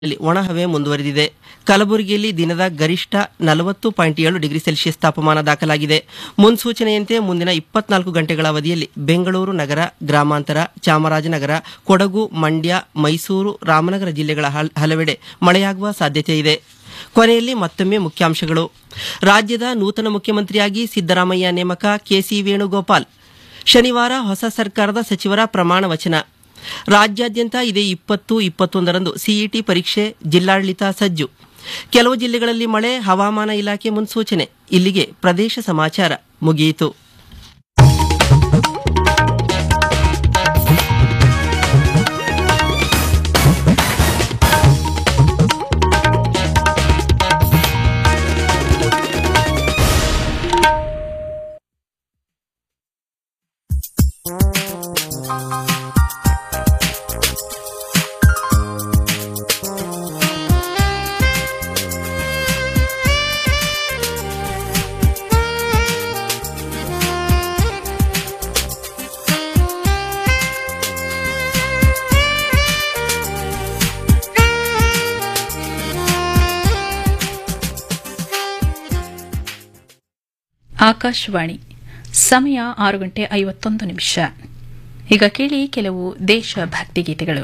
ಲ್ಲಿ ಒಣಹವೆ ಮುಂದುವರೆದಿದೆ ಕಲಬುರಗಿಯಲ್ಲಿ ದಿನದ ಗರಿಷ್ಠ ನಲವತ್ತು ಪಾಯಿಂಟ್ ಏಳು ಡಿಗ್ರಿ ಸೆಲ್ಸಿಯಸ್ ತಾಪಮಾನ ದಾಖಲಾಗಿದೆ ಮುನ್ಸೂಚನೆಯಂತೆ ಮುಂದಿನ ಇಪ್ಪತ್ನಾಲ್ಕು ಗಂಟೆಗಳ ಅವಧಿಯಲ್ಲಿ ಬೆಂಗಳೂರು ನಗರ ಗ್ರಾಮಾಂತರ ಚಾಮರಾಜನಗರ ಕೊಡಗು ಮಂಡ್ಯ ಮೈಸೂರು ರಾಮನಗರ ಜಿಲ್ಲೆಗಳ ಹಲ್- ಹಲವೆಡೆ ಮಳೆಯಾಗುವ ಸಾಧ್ಯತೆ ಇದೆ ಕೊನೆಯಲ್ಲಿ ಮತ್ತೊಮ್ಮೆ ಮುಖ್ಯಾಂಶಗಳು ರಾಜ್ಯದ ನೂತನ ಮುಖ್ಯಮಂತ್ರಿಯಾಗಿ ಸಿದ್ದರಾಮಯ್ಯ ನೇಮಕ ಕೆಸಿ ವೇಣುಗೋಪಾಲ್ ಶನಿವಾರ ಹೊಸ ಸರ್ಕಾರದ ಸಚಿವರ ಪ್ರಮಾಣ ವಚನ ರಾಜ್ಯಾದ್ಯಂತ ಇದೇ ಇಪ್ಪತ್ತು ಇಪ್ಪತ್ತೊಂದರಂದು ಸಿಇಟಿ ಪರೀಕ್ಷೆ ಜಿಲ್ಲಾಡಳಿತ ಸಜ್ಜು ಕೆಲವು ಜಿಲ್ಲೆಗಳಲ್ಲಿ ಮಳೆ ಹವಾಮಾನ ಇಲಾಖೆ ಮುನ್ಸೂಚನೆ ಇಲ್ಲಿಗೆ ಪ್ರದೇಶ ಸಮಾಚಾರ ಮುಗಿಯಿತು ಆಕಾಶವಾಣಿ ಸಮಯ ಆರು ಗಂಟೆ ಐವತ್ತೊಂದು ನಿಮಿಷ ಈಗ ಕೇಳಿ ಕೆಲವು ದೇಶಭಕ್ತಿ ಗೀತೆಗಳು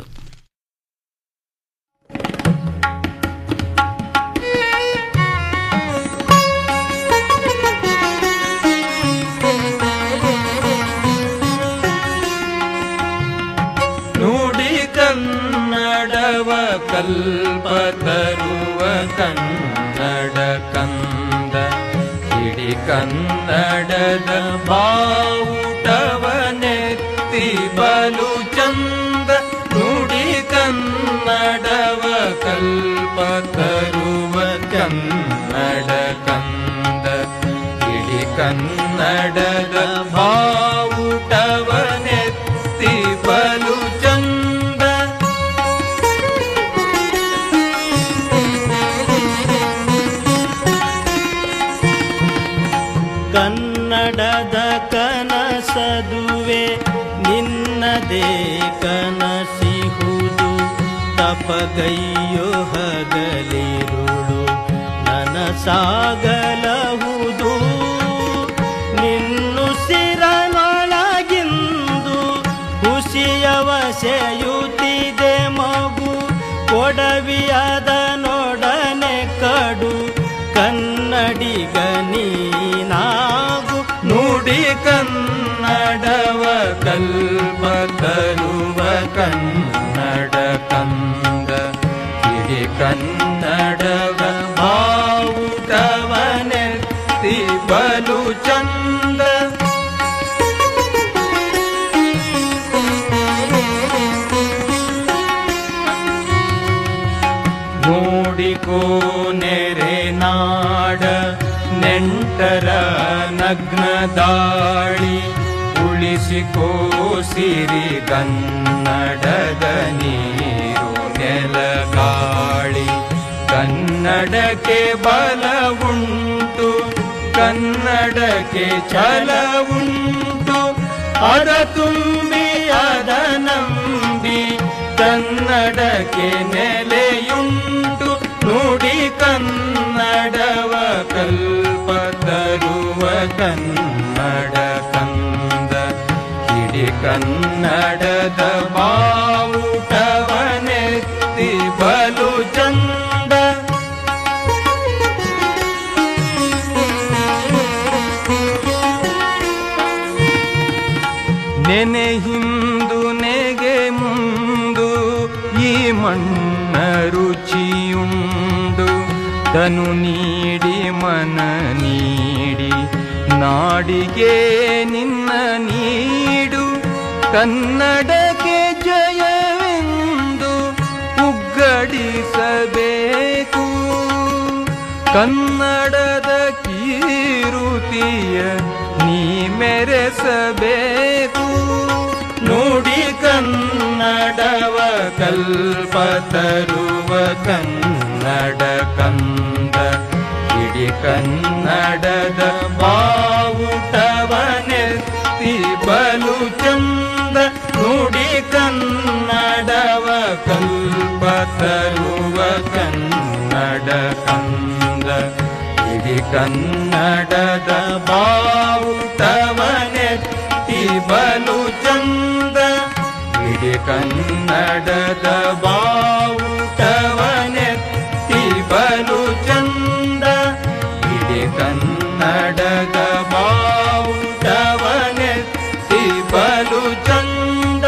ನುಡಿ ಕನ್ನಡವ ಕಲ್ಪ ತರುವ ಕನ್ನಡ ಕಂದ ಹಿಡಿ ಕನ್ನಡದ ಬಾವುಟವ ನೆತ್ತಿ ಬಲು ಚಂದ ನುಡಿ ಕನ್ನಡವ ಕಲ್ಪ ತರುವ ಕನ್ನಡ ಕಂದ ಹಿಡಿ ಕನ್ನಡದ ಬಾವುಟವ ನೆತ್ತಿ ಬಲು ಚಂದ ಕನ್ನಡದ ಕನಸದುವೆ ನಿನ್ನದೇ ಕನಸಿಹುದು ತಪಗೈಯೋ ಹಗಲಿರುಳು ನನಸಾಗಲಹುದು ನಿನ್ನು ಸಿರನೊಳಗಿಂದು ಹುಸಿಯವ ಸೆಯುತ್ತಿದೆ ಮಗು ಕೊಡವಿಯದ ನೊಡನೆ ಕಡು ಕನ್ನಡಿಗ ನೀನಾಗು ನುಡಿ ಕನ್ನಡವ ಕಲ್ಪ ತರುವ ಕನ್ನಡ ಕಂದ ಹಿಡಿ ಕನ್ನಡವ ಬಾವುಟವ ನೆತ್ತಿ ಬಲು ಚಂದ ನೋಡಿಕೋ ನೆರೆ ನಾಡ ನೆಂಟರ ನಗ್ನ ದಾಳಿ ಉಳಿಸಿಕೋ ಸಿರಿ ಕನ್ನಡದ ನೀರು ನೆಲಗಾಳಿ ಕನ್ನಡಕ್ಕೆ ಬಲವುಂಟು ಕನ್ನಡಕ್ಕೆ ಛಲವುಂಟು ಅದ ತುಂಬಿ ಅದ ನಂಬಿ ಕನ್ನಡಕ್ಕೆ ನೆಲೆಯುಂಟು ನುಡಿ ಕನ್ನಡವ ಕಲ್ಪ ತರುವ ಕನ್ನಡ ಕಂದ ಹಿಡಿ ಕನ್ನಡದ ಬಾವುಟವನೆತ್ತಿ ಬಲು ಚಂದ ನೆನೆ ಹಿಂದು ನೆಗೆ ಮುಂದು ಈ ಮಣ್ಣ ರುಚಿಯುಂಡು ತನು ನೀಡಿ ಮನ ನೀಡಿ ನಾಡಿಗೆ ನಿನ್ನ ನೀಡು ಕನ್ನಡಕ್ಕೆ ಜಯವೆಂದು ಉಗ್ಗಡಿಸಬೇಕು ಕನ್ನಡದ ಕೀರುತಿಯ ನೀ ಮೆರೆಸಬೇಕು ನುಡಿ ಕನ್ನಡವ ಕಲ್ಪ ತರುವ ಕನ್ನಡ ಕಂದ ಇಡಿ ಕನ್ನಡದ ಬಾವುಟವನೆತ್ತಿ ಬಲು ಚಂದ ನುಡಿ ಕನ್ನಡವ ಕಲ್ಪ ತರುವ ಕನ್ನಡ ಕಂದ ಇಡೀ ಕನ್ನಡದ ಬಾವುಟವನೆತ್ತಿ ಬಲು ಚಂದ ಇಡೀ ಕನ್ನಡದ ಬಾವುಟವನೆತ್ತಿ ಬಲು ಚಂದ ಇಡೀ ಕನ್ನಡದ ಬಾವುಟವನೆತ್ತಿ ಬಲು ಚಂದ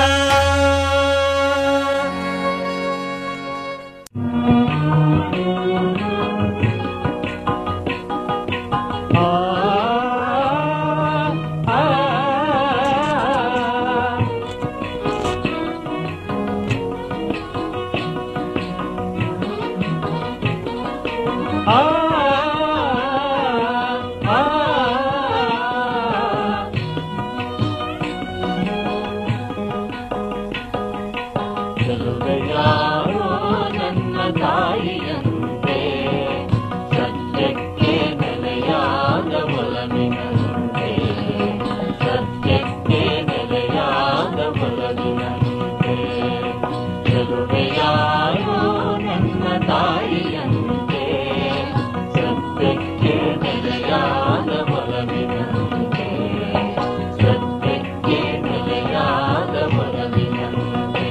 ಯಾರೋ ನನ್ನ ತಾಯಿಯಂತೆ ಸತ್ಯಕ್ಕೆ ನೆಲೆಯಾದ ಒಲವಿನಂತೆ ಸತ್ಯಕ್ಕೆ ನೆಲೆಯಾದ ಒಲವಿನಂತೆ ಚೆಲುವೆಯಾರೋ ನನ್ನ ತಾಯಿಯಂತೆ ಸತ್ಯಕ್ಕೆ ನೆಲೆಯಾದ ಒಲವಿನಂತೆ ಸತ್ಯಕ್ಕೆ ನೆಲೆಯಾದ ಒಲವಿನಂತೆ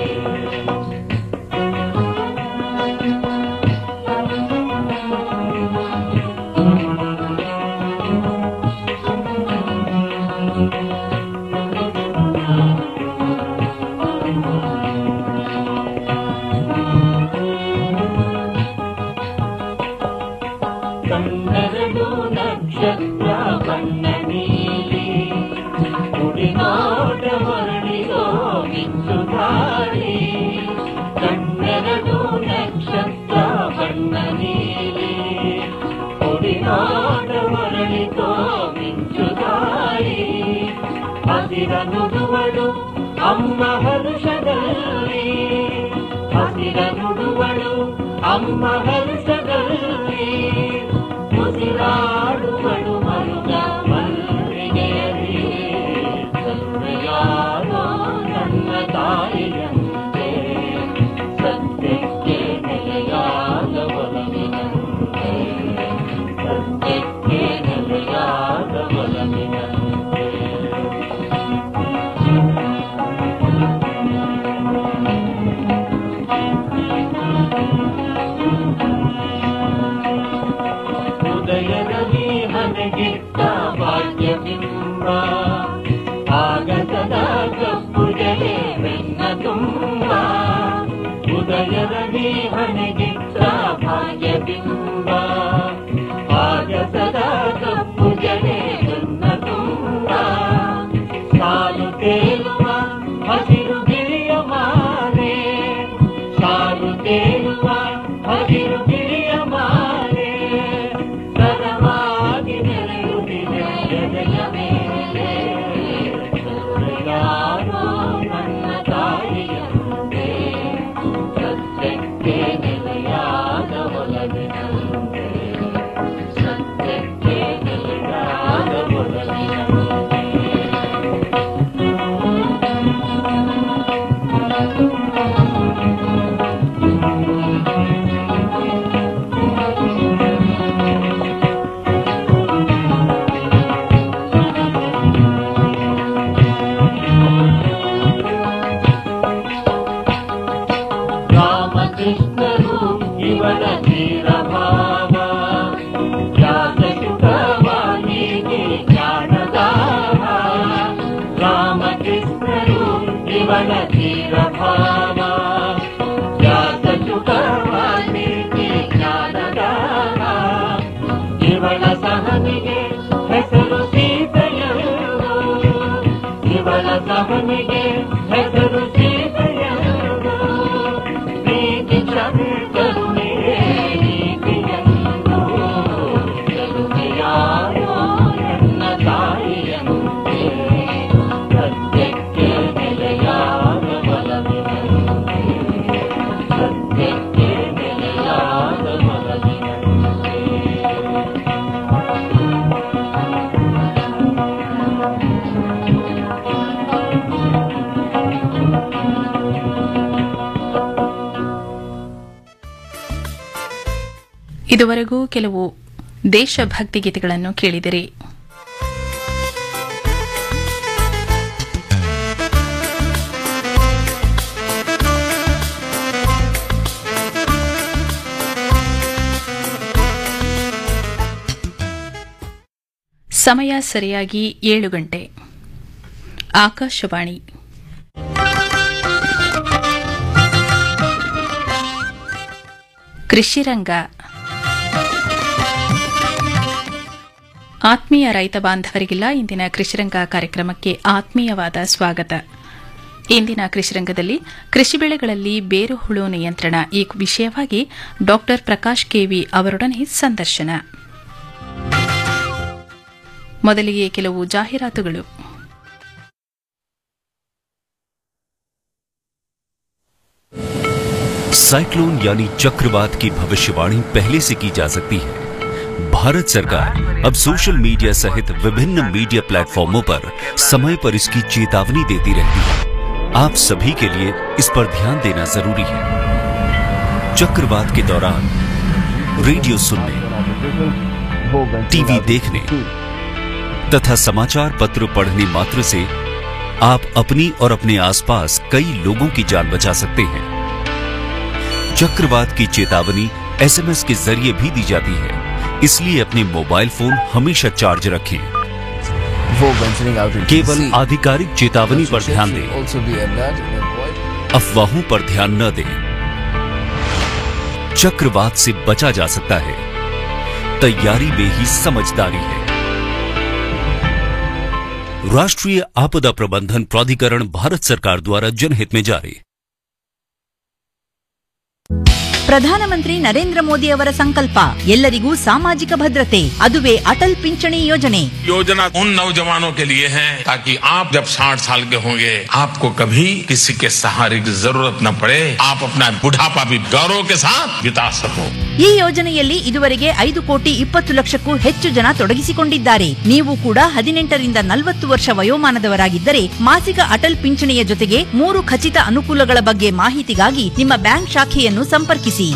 ಕಣ್ಣೆರಡು ನಕ್ಷತ್ರ ಬಣ್ಣ ನೀಲಿ ಕುಡಿನಾಟ ಮರಳಿರೋ ಮಿಂಚು ದಾರಿ ಕಣ್ಣೆರಡು ನಕ್ಷತ್ರ ಬಣ್ಣ ನೀಲಿ ಕುಡಿನಾಟ ಮರಳಿತೋ ಮಿಂಚು ದಾರಿ ಹಸಿರ ನುಡುವಳು ಅಮ್ಮ ಹರುಷದಲ್ಲಿ ಹಸಿರ ನುಡುವಳು ಅಮ್ಮ ಹರುಷದಲ್ಲಿ ಮುಸಿರಾಡುವಳು ಮರುಗ ಮಲ್ಲಿಗೆಯಲಿ ಸತ್ಯಯಾರೋ ನನ್ನ ತಾಯಿಯಂತೆ ಸತ್ಯಕ್ಕೆ ನೆಲೆಯಾದ ಒಲವಿನಂತೆ ಸತ್ಯಕ್ಕೆ ನೆಲೆಯಾದ ಒಲವಿನಂತೆ ಹೃದಯದಲ್ಲಿ ಹನಗಿಟ್ಟ ಭಾಗ್ಯಬಿಂಬ ಆಗಸದ ಕಪ್ಪುಜಲೆ ಬೆನ್ನ ತುಂಬ ಹೃದಯದಲ್ಲಿ ಹನಗಿಟ್ಟ ಭಾಗ್ಯಬಿಂಬ ಆಗಸದ ಕಪ್ಪುಜಲೆ ಬೆನ್ನ ತುಂಬ ಸಾಲು ತೇಲುವ ಹಸಿರು ಗಿಳಿಯ ಮಾಲೆ ಸಾಲು ತೇಲುವ ಹಸಿರು ಗಿಳಿಯ ಮಾಲೆ ಸರವಾಗಿ ನೆರೆಯುತ್ತಿದೆ ಎದೆಯ ಮೇಲೆ ಯಾರೋ ನನ್ನ ತಾಯಿಯಂತೆ ಸತ್ಯಕ್ಕೆ ನೆಲೆಯಾದ ಒಲವಿನಂತೆ ಸತ್ಯಕ್ಕೆ ನೆಲೆಯಾದ ಒಲವಿನಂತೆ ರಾಮಕೃಷ್ಣರು ಇವನ ಧೀರಭಾವ ಜಾತಕವಾಣಿಗೆ ಜ್ಞಾನದಾನ ರಾಮಕೃಷ್ಣರು ಇವನ ಧೀರಭಾವ ಜಾತಕವಾಣಿಗೆ ಜ್ಞಾನದಾನ ಇವಳ ಸಹನಿಗೆ ಹೆಸರು ಸೀತೆಯರು ಇವಳ ಸಹನಿಗೆ ಹೆಸರು ಸೀತೆಯರು ಪ್ರೀತಿ ಕ್ಷಮೆ ಕರುಣೆ ಈ ಇದುವರೆಗೂ ಕೆಲವು ದೇಶಭಕ್ತಿ ಗೀತೆಗಳನ್ನು ಕೇಳಿದಿರಿ ಸಮಯ ಸರಿಯಾಗಿ ಏಳು ಗಂಟೆ ಆಕಾಶವಾಣಿ ಕೃಷಿರಂಗ ಆತ್ಮೀಯ ರೈತ ಬಾಂಧವರಿಗೆಲ್ಲ ಇಂದಿನ ಕೃಷಿರಂಗ ಕಾರ್ಯಕ್ರಮಕ್ಕೆ ಆತ್ಮೀಯವಾದ ಸ್ವಾಗತ ಇಂದಿನ ಕೃಷಿರಂಗದಲ್ಲಿ ಕೃಷಿ ಬೆಳೆಗಳಲ್ಲಿ ಬೇರು ಹುಳು ನಿಯಂತ್ರಣ ಈ ವಿಷಯವಾಗಿ ಡಾಕ್ಟರ್ ಪ್ರಕಾಶ್ ಕೆವಿ ಅವರೊಡನೆ ಸಂದರ್ಶನ ಮೊದಲಿಗೆ ಕೆಲವು ಜಾಹೀರಾತುಗಳು साइक्लोन यानी चक्रवात की भविष्यवाणी पहले से की जा सकती है भारत सरकार अब सोशल मीडिया सहित विभिन्न मीडिया प्लेटफॉर्मों पर समय पर इसकी चेतावनी देती रहती है आप सभी के लिए इस पर ध्यान देना जरूरी है चक्रवात के दौरान रेडियो सुनने टीवी देखने तथा समाचार पत्र पढ़ने मात्र से आप अपनी और अपने आसपास कई लोगों की जान बचा सकते हैं चक्रवात की चेतावनी एसएमएस के जरिए भी दी जाती है इसलिए अपने मोबाइल फोन हमेशा चार्ज रखें केवल आधिकारिक चेतावनी पर ध्यान दें अफवाहों पर ध्यान न दें चक्रवात से बचा जा सकता है तैयारी में ही समझदारी है राष्ट्रीय आपदा प्रबंधन प्राधिकरण भारत सरकार द्वारा जनहित में जारी ಪ್ರಧಾನಮಂತ್ರಿ ನರೇಂದ್ರ ಮೋದಿ ಅವರ ಸಂಕಲ್ಪ ಎಲ್ಲರಿಗೂ ಸಾಮಾಜಿಕ ಭದ್ರತೆ ಅದುವೇ ಅಟಲ್ ಪಿಂಚಣಿ ಯೋಜನೆ योजना उन नौजवानों के लिए है ताकि आप जब 60 साल के होंगे आपको कभी किसी के सहारे की जरूरत न पड़े आप अपना बुढ़ापा भी गौरव के साथ बिता सको ಈ ಯೋಜನೆಯಲ್ಲಿ ಇದುವರೆಗೆ ಐದು ಕೋಟಿ ಇಪ್ಪತ್ತು ಲಕ್ಷಕ್ಕೂ ಹೆಚ್ಚು ಜನ ತೊಡಗಿಸಿಕೊಂಡಿದ್ದಾರೆ ನೀವು ಕೂಡ ಹದಿನೆಂಟರಿಂದ ನಲವತ್ತು ವರ್ಷ ವಯೋಮಾನದವರಾಗಿದ್ದರೆ ಮಾಸಿಕ ಅಟಲ್ ಪಿಂಚಣಿಯ ಜೊತೆಗೆ ಮೂರು ಖಚಿತ ಅನುಕೂಲಗಳ ಬಗ್ಗೆ ಮಾಹಿತಿಗಾಗಿ ನಿಮ್ಮ ಬ್ಯಾಂಕ್ ಶಾಖೆಯನ್ನು ಸಂಪರ್ಕಿಸಿ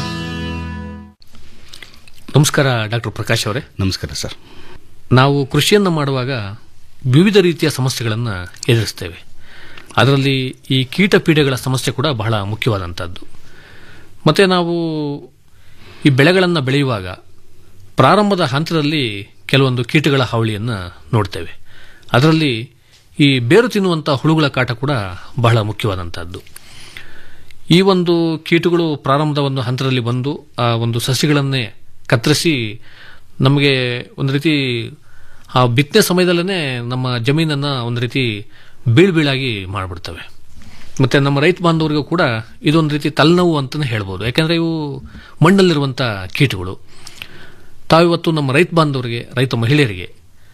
ನಮಸ್ಕಾರ ಡಾಕ್ಟರ್ ಪ್ರಕಾಶ್ ಅವರೇ ನಮಸ್ಕಾರ ಸರ್ ನಾವು ಕೃಷಿಯನ್ನು ಮಾಡುವಾಗ ವಿವಿಧ ರೀತಿಯ ಸಮಸ್ಯೆಗಳನ್ನು ಎದುರಿಸ್ತೇವೆ ಅದರಲ್ಲಿ ಈ ಕೀಟ ಪೀಡೆಗಳ ಸಮಸ್ಯೆ ಕೂಡ ಬಹಳ ಮುಖ್ಯವಾದಂಥದ್ದು ಮತ್ತು ನಾವು ಈ ಬೆಳೆಗಳನ್ನು ಬೆಳೆಯುವಾಗ ಪ್ರಾರಂಭದ ಹಂತದಲ್ಲಿ ಕೆಲವೊಂದು ಕೀಟಗಳ ಹಾವಳಿಯನ್ನು ನೋಡ್ತೇವೆ ಅದರಲ್ಲಿ ಈ ಬೇರು ತಿನ್ನುವಂಥ ಹುಳುಗಳ ಕಾಟ ಕೂಡ ಬಹಳ ಮುಖ್ಯವಾದಂಥದ್ದು ಈ ಒಂದು ಕೀಟಗಳು ಪ್ರಾರಂಭದ ಒಂದು ಹಂತದಲ್ಲಿ ಬಂದು ಆ ಒಂದು ಸಸಿಗಳನ್ನೇ ಕತ್ತರಿಸಿ ನಮಗೆ ಒಂದು ರೀತಿ ಆ ಬಿತ್ತನೆ ಸಮಯದಲ್ಲೇ ನಮ್ಮ ಜಮೀನನ್ನು ಒಂದು ರೀತಿ ಬೀಳ್ ಬೀಳಾಗಿ ಮಾಡಿಬಿಡ್ತವೆ ಮತ್ತು ನಮ್ಮ ರೈತ ಬಾಂಧವರಿಗೂ ಕೂಡ ಇದೊಂದು ರೀತಿ ತಲೆನೋವು ಅಂತಲೇ ಹೇಳ್ಬೋದು ಯಾಕೆಂದರೆ ಇವು ಮಣ್ಣಲ್ಲಿರುವಂಥ ಕೀಟಗಳು ತಾವಿವತ್ತು ನಮ್ಮ ರೈತ ಬಾಂಧವರಿಗೆ ರೈತ ಮಹಿಳೆಯರಿಗೆ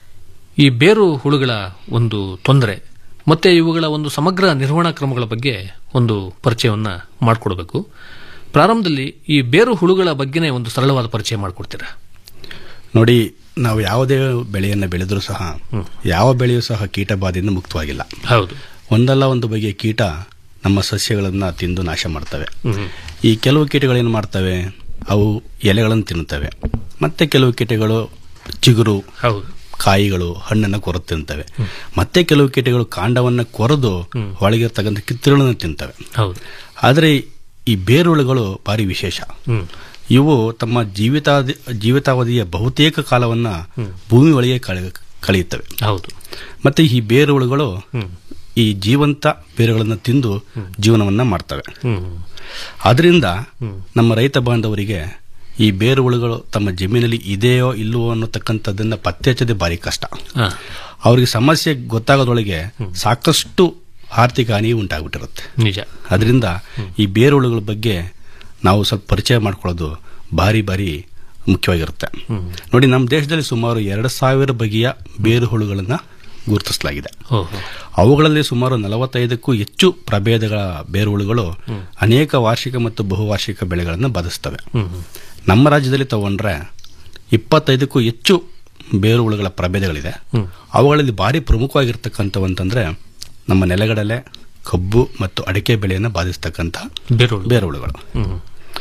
ಈ ಬೇರು ಹುಳುಗಳ ಒಂದು ತೊಂದರೆ ಮತ್ತು ಇವುಗಳ ಒಂದು ಸಮಗ್ರ ನಿರ್ವಹಣಾ ಕ್ರಮಗಳ ಬಗ್ಗೆ ಒಂದು ಪರಿಚಯವನ್ನು ಮಾಡಿಕೊಡ್ಬೇಕು ಪ್ರಾರಂಭದಲ್ಲಿ ಈ ಬೇರು ಹುಳುಗಳ ಬಗ್ಗೆನೇ ಒಂದು ಸರಳವಾದ ಪರಿಚಯ ಮಾಡಿಕೊಡ್ತೀರಾ ನೋಡಿ ನಾವು ಯಾವುದೇ ಬೆಳೆಯನ್ನು ಬೆಳೆದರೂ ಸಹ ಯಾವ ಬೆಳೆಯೂ ಸಹ ಕೀಟ ಬಾಧೆಯಿಂದ ಮುಕ್ತವಾಗಿಲ್ಲ ಹೌದು ಒಂದಲ್ಲ ಒಂದು ಬಗೆಯ ಕೀಟ ನಮ್ಮ ಸಸ್ಯಗಳನ್ನು ತಿಂದು ನಾಶ ಮಾಡ್ತವೆ ಈ ಕೆಲವು ಕೀಟಗಳೇನು ಮಾಡ್ತವೆ ಅವು ಎಲೆಗಳನ್ನು ತಿನ್ನುತ್ತವೆ ಮತ್ತೆ ಕೆಲವು ಕೀಟಗಳು ಚಿಗುರು ಹೌದು ಕಾಯಿಗಳು ಹಣ್ಣನ್ನು ಕೊರದು ತಿಂತವೆ ಮತ್ತೆ ಕೆಲವು ಕೀಟಗಳು ಕಾಂಡವನ್ನು ಕೊರೆದು ಒಳಗಿರ್ತಕ್ಕಂಥ ಕಿತ್ತುಗಳನ್ನು ತಿಂತವೆ ಹೌದು ಆದರೆ ಈ ಬೇರುಳುಗಳು ಭಾರಿ ವಿಶೇಷ ಹ್ಮ್. ಇವು ತಮ್ಮ ಜೀವಿತಾವಧಿ ಜೀವಿತಾವಧಿಯ ಬಹುತೇಕ ಕಾಲವನ್ನ ಭೂಮಿ ಒಳಗೆ ಕಳೆ- ಕಳೆಯುತ್ತವೆ ಹೌದು ಮತ್ತೆ ಈ ಬೇರುಳುಗಳು ಈ ಜೀವಂತ ಬೇರುಗಳನ್ನು ತಿಂದು ಜೀವನವನ್ನ ಮಾಡ್ತವೆ ಹ್ಮ್ ಆದ್ರಿಂದ ನಮ್ಮ ರೈತ ಬಾಂಧವರಿಗೆ ಈ ಬೇರುಳುಗಳು ತಮ್ಮ ಜಮೀನಲ್ಲಿ ಇದೆಯೋ ಇಲ್ಲವೋ ಅನ್ನತಕ್ಕಂಥದ್ದನ್ನ ಪತ್ತೆ ಹಚ್ಚದೆ ಭಾರಿ ಕಷ್ಟ ಹಾ. ಅವರಿಗೆ ಸಮಸ್ಯೆ ಗೊತ್ತಾಗೋದ್ರೊಳಗೆ ಸಾಕಷ್ಟು ಆರ್ಥಿಕ ಹಾನಿ ಉಂಟಾಗ್ಬಿಟ್ಟಿರುತ್ತೆ ನಿಜ ಅದರಿಂದ ಈ ಬೇರುಳುಗಳ ಬಗ್ಗೆ ನಾವು ಸ್ವಲ್ಪ ಪರಿಚಯ ಮಾಡ್ಕೊಳ್ಳೋದು ಭಾರಿ ಭಾರಿ ಮುಖ್ಯವಾಗಿರುತ್ತೆ ನೋಡಿ ನಮ್ಮ ದೇಶದಲ್ಲಿ ಸುಮಾರು ಎರಡು ಸಾವಿರ ಬಗೆಯ ಬೇರುಹುಳುಗಳನ್ನು ಗುರುತಿಸಲಾಗಿದೆ ಓಹೋ ಅವುಗಳಲ್ಲಿ ಸುಮಾರು ನಲವತ್ತೈದಕ್ಕೂ ಹೆಚ್ಚು ಪ್ರಭೇದಗಳ ಬೇರುಹುಳುಗಳು ಅನೇಕ ವಾರ್ಷಿಕ ಮತ್ತು ಬಹುವಾರ್ಷಿಕ ಬೆಳೆಗಳನ್ನು ಬಾಧಿಸ್ತವೆ ನಮ್ಮ ರಾಜ್ಯದಲ್ಲಿ ತಗೊಂಡ್ರೆ ಇಪ್ಪತ್ತೈದಕ್ಕೂ ಹೆಚ್ಚು ಬೇರುಹುಳುಗಳ ಪ್ರಭೇದಗಳಿದೆ ಅವುಗಳಲ್ಲಿ ಭಾರಿ ಪ್ರಮುಖವಾಗಿರ್ತಕ್ಕಂಥವು ಅಂತಂದ್ರೆ ನಮ್ಮ ನೆಲಗಡಲೆ ಕಬ್ಬು ಮತ್ತು ಅಡಿಕೆ ಬೆಳೆಯನ್ನು ಬಾಧಿಸ್ತಕ್ಕಂಥ ಬೇರುಹುಳು. ಬೇರುಹುಳುಗಳು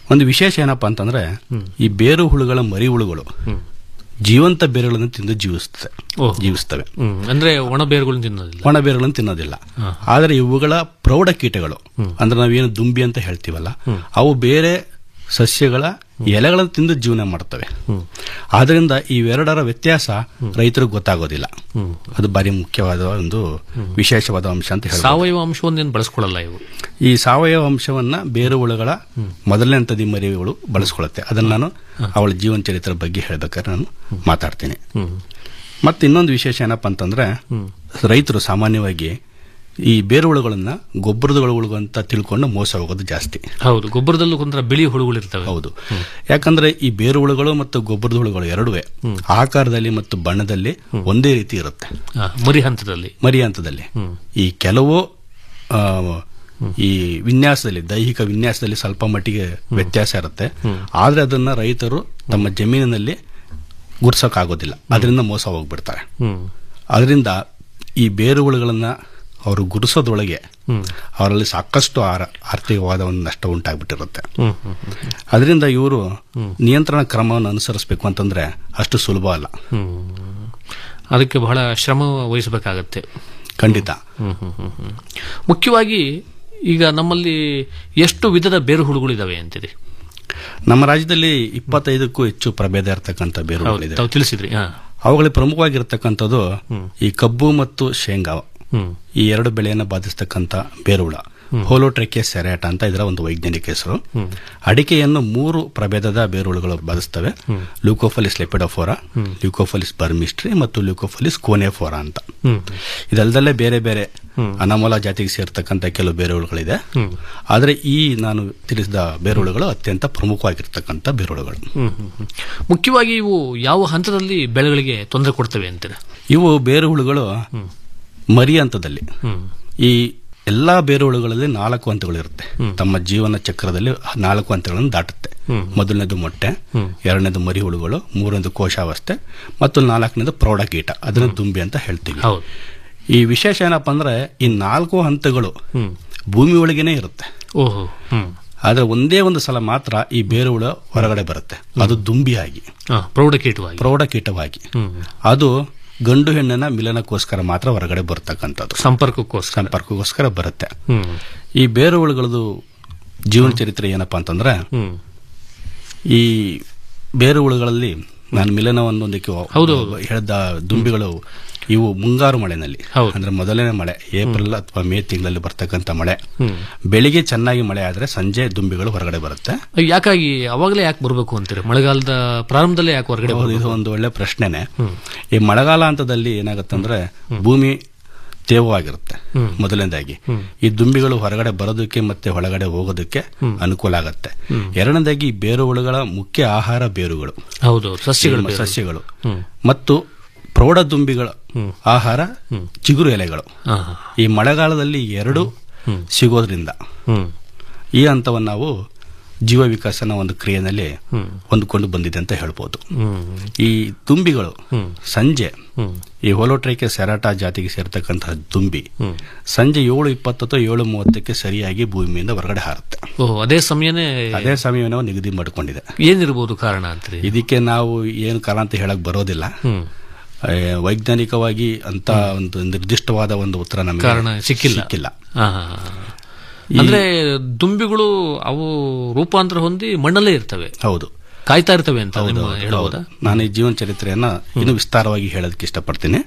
ಒಂದು ವಿಶೇಷ ಏನಪ್ಪಾ ಅಂತಂದ್ರೆ ಈ ಬೇರು ಹುಳುಗಳ ಮರಿ ಹುಳುಗಳು ಜೀವಂತ ಬೇರುಗಳನ್ನು ತಿಂದು ಜೀವಿಸ್ತವೆ ಓಹ್. ಜೀವಿಸ್ತವೆ ಹ್ಮ್ ಅಂದ್ರೆ ಒಣ ಬೇರುಗಳನ್ನು ತಿನ್ನೋದಿಲ್ಲ ಒಣ ಬೇರುಗಳನ್ನು ತಿನ್ನೋದಿಲ್ಲ ಹಾ. ಆದರೆ ಇವುಗಳ ಪ್ರೌಢ ಕೀಟಗಳು ಅಂದ್ರೆ ನಾವೇನು ದುಂಬಿ ಅಂತ ಹೇಳ್ತೀವಲ್ಲ ಅವು ಬೇರೆ ಸಸ್ಯಗಳ ಎಲೆಗಳನ್ನು ತಿಂದು ಜೀವನ ಮಾಡ್ತವೆ ಆದ್ರಿಂದ ಇವೆರಡರ ವ್ಯತ್ಯಾಸ ರೈತರಿಗೆ ಗೊತ್ತಾಗೋದಿಲ್ಲ ಅದು ಭಾರಿ ಮುಖ್ಯವಾದ ಒಂದು ವಿಶೇಷವಾದ ಅಂಶ ಅಂತ ಹೇಳ್ಬೋದು ಸಾವಯವ ಅಂಶವನ್ನೇನು ಬಳಸ್ಕೊಳ್ಳಲ್ಲ ಇವು ಈ ಸಾವಯವ ಅಂಶವನ್ನ ಬೇರು ಹುಳುಗಳ ಮೊದಲನೇ ಹಂತದಿ ಮರಿಗಳು ಬಳಸ್ಕೊಳ್ಳುತ್ತೆ ಅದನ್ನ ನಾನು ಅವಳ ಜೀವನ ಚರಿತ್ರೆ ಬಗ್ಗೆ ಹೇಳ್ಬೇಕಾದ್ರೆ ನಾನು ಮಾತಾಡ್ತೀನಿ ಮತ್ತೆ ಇನ್ನೊಂದು ವಿಶೇಷ ಏನಪ್ಪಾ ಅಂತಂದ್ರೆ ರೈತರು ಸಾಮಾನ್ಯವಾಗಿ ಈ ಬೇರು ಹುಳುಗಳನ್ನ ಗೊಬ್ಬರದ ಹುಳುಗಳು ಅಂತ ತಿಳ್ಕೊಂಡು ಮೋಸ ಹೋಗೋದು ಜಾಸ್ತಿ ಹೌದು ಗೊಬ್ಬರದಲ್ಲೂ ಕೊಂದ್ರ ಬಿಳಿ ಹುಳುಗಳು ಇರ್ತವೆ ಹೌದು ಯಾಕಂದ್ರೆ ಈ ಬೇರು ಹುಳುಗಳು ಮತ್ತು ಗೊಬ್ಬರದ ಹುಳುಗಳು ಎರಡುವೆ ಆಕಾರದಲ್ಲಿ ಮತ್ತು ಬಣ್ಣದಲ್ಲಿ ಒಂದೇ ರೀತಿ ಇರುತ್ತೆ ಆ, ಮರಿ ಹಂತದಲ್ಲಿ ಮರಿ ಹಂತದಲ್ಲಿ ಈ ಕೆಲವು ಆ, ಈ ವಿನ್ಯಾಸದಲ್ಲಿ ದೈಹಿಕ ವಿನ್ಯಾಸದಲ್ಲಿ ಸ್ವಲ್ಪ ಮಟ್ಟಿಗೆ ವ್ಯತ್ಯಾಸ ಇರುತ್ತೆ ಆದ್ರೆ ಅದನ್ನ ರೈತರು ತಮ್ಮ ಜಮೀನಿನಲ್ಲಿ ಗುರ್ಸೋಕ್ಕಾಗೋದಿಲ್ಲ ಅದರಿಂದ ಮೋಸ ಹೋಗ್ಬಿಡ್ತಾರೆ ಹ್ಮ್ ಅದರಿಂದ ಈ ಬೇರುಗಳನ್ನ ಅವರು ಗುರುಸೋದ್ರೊಳಗೆ ಅವರಲ್ಲಿ ಸಾಕಷ್ಟು ಆರ- ಆರ್ಥಿಕವಾದ ಒಂದು ನಷ್ಟ ಉಂಟಾಗ್ಬಿಟ್ಟಿರುತ್ತೆ ಹ್ಮ್ ಹ್ಮ್ ಹ್ಮ್. ಅದರಿಂದ ಇವರು ನಿಯಂತ್ರಣ ಕ್ರಮವನ್ನು ಅನುಸರಿಸಬೇಕು ಅಂತಂದ್ರೆ ಅಷ್ಟು ಸುಲಭ ಅಲ್ಲ ಹ್ಮ್ ಅದಕ್ಕೆ ಬಹಳ ಶ್ರಮ ವಹಿಸಬೇಕಾಗತ್ತೆ ಖಂಡಿತ ಹ್ಮ್ ಹ್ಮ್ ಹ್ಮ್ ಹ್ಮ್. ಮುಖ್ಯವಾಗಿ ಈಗ ನಮ್ಮಲ್ಲಿ ಎಷ್ಟು ವಿಧದ ಬೇರು ಹುಳುಗಳಿದಾವೆ ಅಂತೀರಿ ನಮ್ಮ ರಾಜ್ಯದಲ್ಲಿ ಇಪ್ಪತ್ತೈದಕ್ಕೂ ಹೆಚ್ಚು ಪ್ರಭೇದ ಇರತಕ್ಕಂಥ ಹೌದು ಬೇರುಗಳಿದೆ ತಾವು ತಿಳಿಸಿದ್ರಿ ಹಾ ಅವುಗಳಲ್ಲಿ ಪ್ರಮುಖವಾಗಿರ್ತಕ್ಕಂಥದ್ದು ಈ ಕಬ್ಬು ಮತ್ತು ಶೇಂಗಾ ಹ್ಮ್ ಈ ಎರಡು ಬೆಳೆಯನ್ನು ಬಾಧಿಸ್ತಕ್ಕಂಥ ಬೇರುಹುಳ ಹೋಲೋಟ್ರೆಕೆ ಸೆರೆಟ ಅಂತ ಇದರ ಒಂದು ವೈಜ್ಞಾನಿಕ ಹೆಸರು ಅಡಿಕೆಯನ್ನು ಮೂರು ಪ್ರಭೇದದ ಬೇರುಹುಳುಗಳು ಬಾಧಿಸ್ತವೆ ಲ್ಯೂಕೋಫಲಿಸ್ ಲೆಪಿಡೋಫೋರಾ ಲ್ಯೂಕೋಫಲಿಸ್ ಬರ್ಮಿಸ್ಟ್ರಿ ಮತ್ತು ಲ್ಯೂಕೋಫಲಿಸ್ ಕೋನೆಫೋರಾ ಅಂತ ಹ್ಮ್ ಇದಲ್ದಲ್ಲೇ ಬೇರೆ ಬೇರೆ ಅನಮೋಲ ಜಾತಿಗೆ ಸೇರ್ತಕ್ಕಂಥ ಕೆಲವು ಬೇರುಹುಳುಗಳಿದೆ ಆದರೆ ಈ ನಾನು ತಿಳಿಸಿದ ಬೇರುಹುಳುಗಳು ಅತ್ಯಂತ ಪ್ರಮುಖವಾಗಿರ್ತಕ್ಕಂಥ ಬೇರುಹುಳುಗಳು ಹ್ಮ್ ಹ್ಮ್ ಹ್ಮ್. ಮುಖ್ಯವಾಗಿ ಇವು ಯಾವ ಹಂತದಲ್ಲಿ ಬೆಳೆಗಳಿಗೆ ತೊಂದರೆ ಕೊಡ್ತವೆ ಅಂತೀರ ಇವು ಬೇರುಹುಳುಗಳು ಮರಿ ಹಂತದಲ್ಲಿ ಹ್ಮ್ ಈ ಎಲ್ಲಾ ಬೇರುಹುಳುಗಳಲ್ಲಿ ನಾಲ್ಕು ಹಂತಗಳು ಇರುತ್ತೆ ತಮ್ಮ ಜೀವನ ಚಕ್ರದಲ್ಲಿ ನಾಲ್ಕು ಹಂತಗಳನ್ನು ದಾಟುತ್ತೆ ಮೊದಲನೇದು ಮೊಟ್ಟೆ ಎರಡನೇದು ಮರಿ ಹುಳುಗಳು ಮೂರನೇದು ಕೋಶಾವಸ್ಥೆ ಮತ್ತು ನಾಲ್ಕನೇದು ಪ್ರೌಢಕೀಟ ಅದನ್ನ ದುಂಬಿ ಅಂತ ಹೇಳ್ತೀವಿ ಹೌದು ಈ ವಿಶೇಷ ಏನಪ್ಪಾ ಅಂದ್ರೆ ಈ ನಾಲ್ಕು ಹಂತಗಳು ಭೂಮಿ ಒಳಗೇನೆ ಇರುತ್ತೆ ಓಹೋ ಹ್ಮ್ ಆದ್ರೆ ಒಂದೇ ಒಂದು ಸಲ ಮಾತ್ರ ಈ ಬೇರುಹುಳು ಹೊರಗಡೆ ಬರುತ್ತೆ ಅದು ದುಂಬಿಯಾಗಿ ಹಾ ಪ್ರೌಢಕೀಟವಾಗಿ ಪ್ರೌಢಕೀಟವಾಗಿ ಹ್ಮ್ ಅದು ಗಂಡು ಹೆಣ್ಣಿನ ಮಿಲನಕ್ಕೋಸ್ಕರ ಮಾತ್ರ ಹೊರಗಡೆ ಬರ್ತಕ್ಕಂಥದ್ದು ಸಂಪರ್ಕಕ್ಕೋಸ್ಕರ ಸಂಪರ್ಕಕ್ಕೋಸ್ಕರ ಬರುತ್ತೆ ಹ್ಮ್ ಈ ಬೇರುಹುಳುಗಳದು ಜೀವನ ಚರಿತ್ರೆ ಏನಪ್ಪಾ ಅಂತಂದ್ರೆ ಹ್ಮ್ ಈ ಬೇರುಹುಳುಗಳಲ್ಲಿ ನಾನು ಮಿಲನವನ್ನು ಒಂದಕ್ಕೆ ಹೌದು, ಹೇಳಿದ ದುಂಬಿಗಳು ಇವು ಮುಂಗಾರು ಮಳೆನಲ್ಲಿ ಹೌದು. ಅಂದ್ರೆ ಮೊದಲನೇ ಮಳೆ ಏಪ್ರಿಲ್ ಅಥವಾ ಮೇ ತಿಂಗಳಲ್ಲಿ ಬರ್ತಕ್ಕಂಥ ಮಳೆ ಬೆಳಿಗ್ಗೆ ಚೆನ್ನಾಗಿ ಮಳೆ ಆದ್ರೆ ಸಂಜೆ ದುಂಬಿಗಳು ಹೊರಗಡೆ ಬರುತ್ತೆ ಯಾಕಾಗಿ ಅವಾಗಲೇ ಯಾಕೆ ಬರಬೇಕು ಅಂತೀರಿ ಮಳೆಗಾಲದ ಪ್ರಾರಂಭದಲ್ಲೇ ಯಾಕೆ ಹೊರಗಡೆ ಹೌದು, ಬರ್ಬೇಕು? ಇದು ಒಂದು ಒಳ್ಳೆ ಪ್ರಶ್ನೆನೆ ಈ ಮಳೆಗಾಲ ಹಂತದಲ್ಲಿ ಏನಾಗುತ್ತಂದ್ರೆ ಭೂಮಿ ತೇವವಾಗಿರುತ್ತೆ ಮೊದಲನೇದಾಗಿ ಈ ದುಂಬಿಗಳು ಹೊರಗಡೆ ಬರೋದಕ್ಕೆ ಮತ್ತೆ ಒಳಗಡೆ ಹೋಗೋದಕ್ಕೆ ಅನುಕೂಲ ಆಗುತ್ತೆ ಎರಡನೇದಾಗಿ ಈ ಬೇರುಹುಳುಗಳ ಮುಖ್ಯ ಆಹಾರ ಬೇರುಗಳು ಹೌದು ಸಸ್ಯಗಳು ಈ ಬೇರು. ಸಸ್ಯಗಳು ಹ್ಮ್. ಮತ್ತು ಪ್ರೌಢ ದುಂಬಿಗಳ ಆಹಾರ ಚಿಗುರು ಎಲೆಗಳು ಹಾ, ಹಾ. ಈ ಮಳೆಗಾಲದಲ್ಲಿ ಎರಡು ಸಿಗೋದ್ರಿಂದ ಹ್ಮ್ ಈ ಹಂತವನ್ನು ನಾವು ಜೀವ ವಿಕಾಸನ ಒಂದು ಕ್ರಿಯೆನಲ್ಲಿ ಹೊಂದಿಕೊಂಡು ಬಂದಿದೆ ಅಂತ ಹೇಳ್ಬೋದು ಹ್ಮ್ ಈ ತುಂಬಿಗಳು ಸಂಜೆ ಈ ಹೋಲೋಟ್ರೈಕೆ ಸೆರಾಟಾ ಜಾತಿಗೆ ಸೇರ್ತಕ್ಕಂತಹ ತುಂಬಿ ಸಂಜೆ ಏಳು ಇಪ್ಪತ್ತು ಅಥವಾ ಏಳು ಮೂವತ್ತಕ್ಕೆ ಸರಿಯಾಗಿ ಭೂಮಿಯಿಂದ ಹೊರಗಡೆ ಹಾರುತ್ತೆ ಓಹ್ ಅದೇ ಸಮಯನೇ ಅದೇ ಸಮಯವನ್ನು ನಿಗದಿ ಮಾಡಿಕೊಂಡಿದೆ ಏನಿರ್ಬೋದು ಕಾರಣ ಅಂತೀರಿ ಇದಕ್ಕೆ ನಾವು ಏನು ಕಾರಣ ಅಂತ ಹೇಳಕ್ ಬರೋದಿಲ್ಲ ಹ್ಮ್ ಆ, ವೈಜ್ಞಾನಿಕವಾಗಿ ಅಂತ ಒಂದು ನಿರ್ದಿಷ್ಟವಾದ ಒಂದು ಉತ್ತರ ನಮಗೆ ಕಾರಣ ಸಿಕ್ಕಿಲ್ಲ ಸಿಕ್ಕಿಲ್ಲ ಹಾ, ಹಾ, ಹಾ. ಅಂದ್ರೆ ದುಂಬಿಗಳು ಅವು ರೂಪಾಂತರ ಹೊಂದಿ ಮಣ್ಣಲ್ಲೇ ಇರ್ತವೆ ಹೌದು ಕಾಯ್ತಾ ಇರ್ತವೆ ಅಂತ ಹೌದು, ನಿಮ್ಮ ಹೌದು, ಹೇಳ್ಬೋದಾ ಹೌದು. ನಾನು ಈ ಜೀವನ ಚರಿತ್ರೆಯನ್ನ ಇನ್ನು ವಿಸ್ತಾರವಾಗಿ ಹೇಳೋದಕ್ಕೆ ಇಷ್ಟಪಡ್ತೀನಿ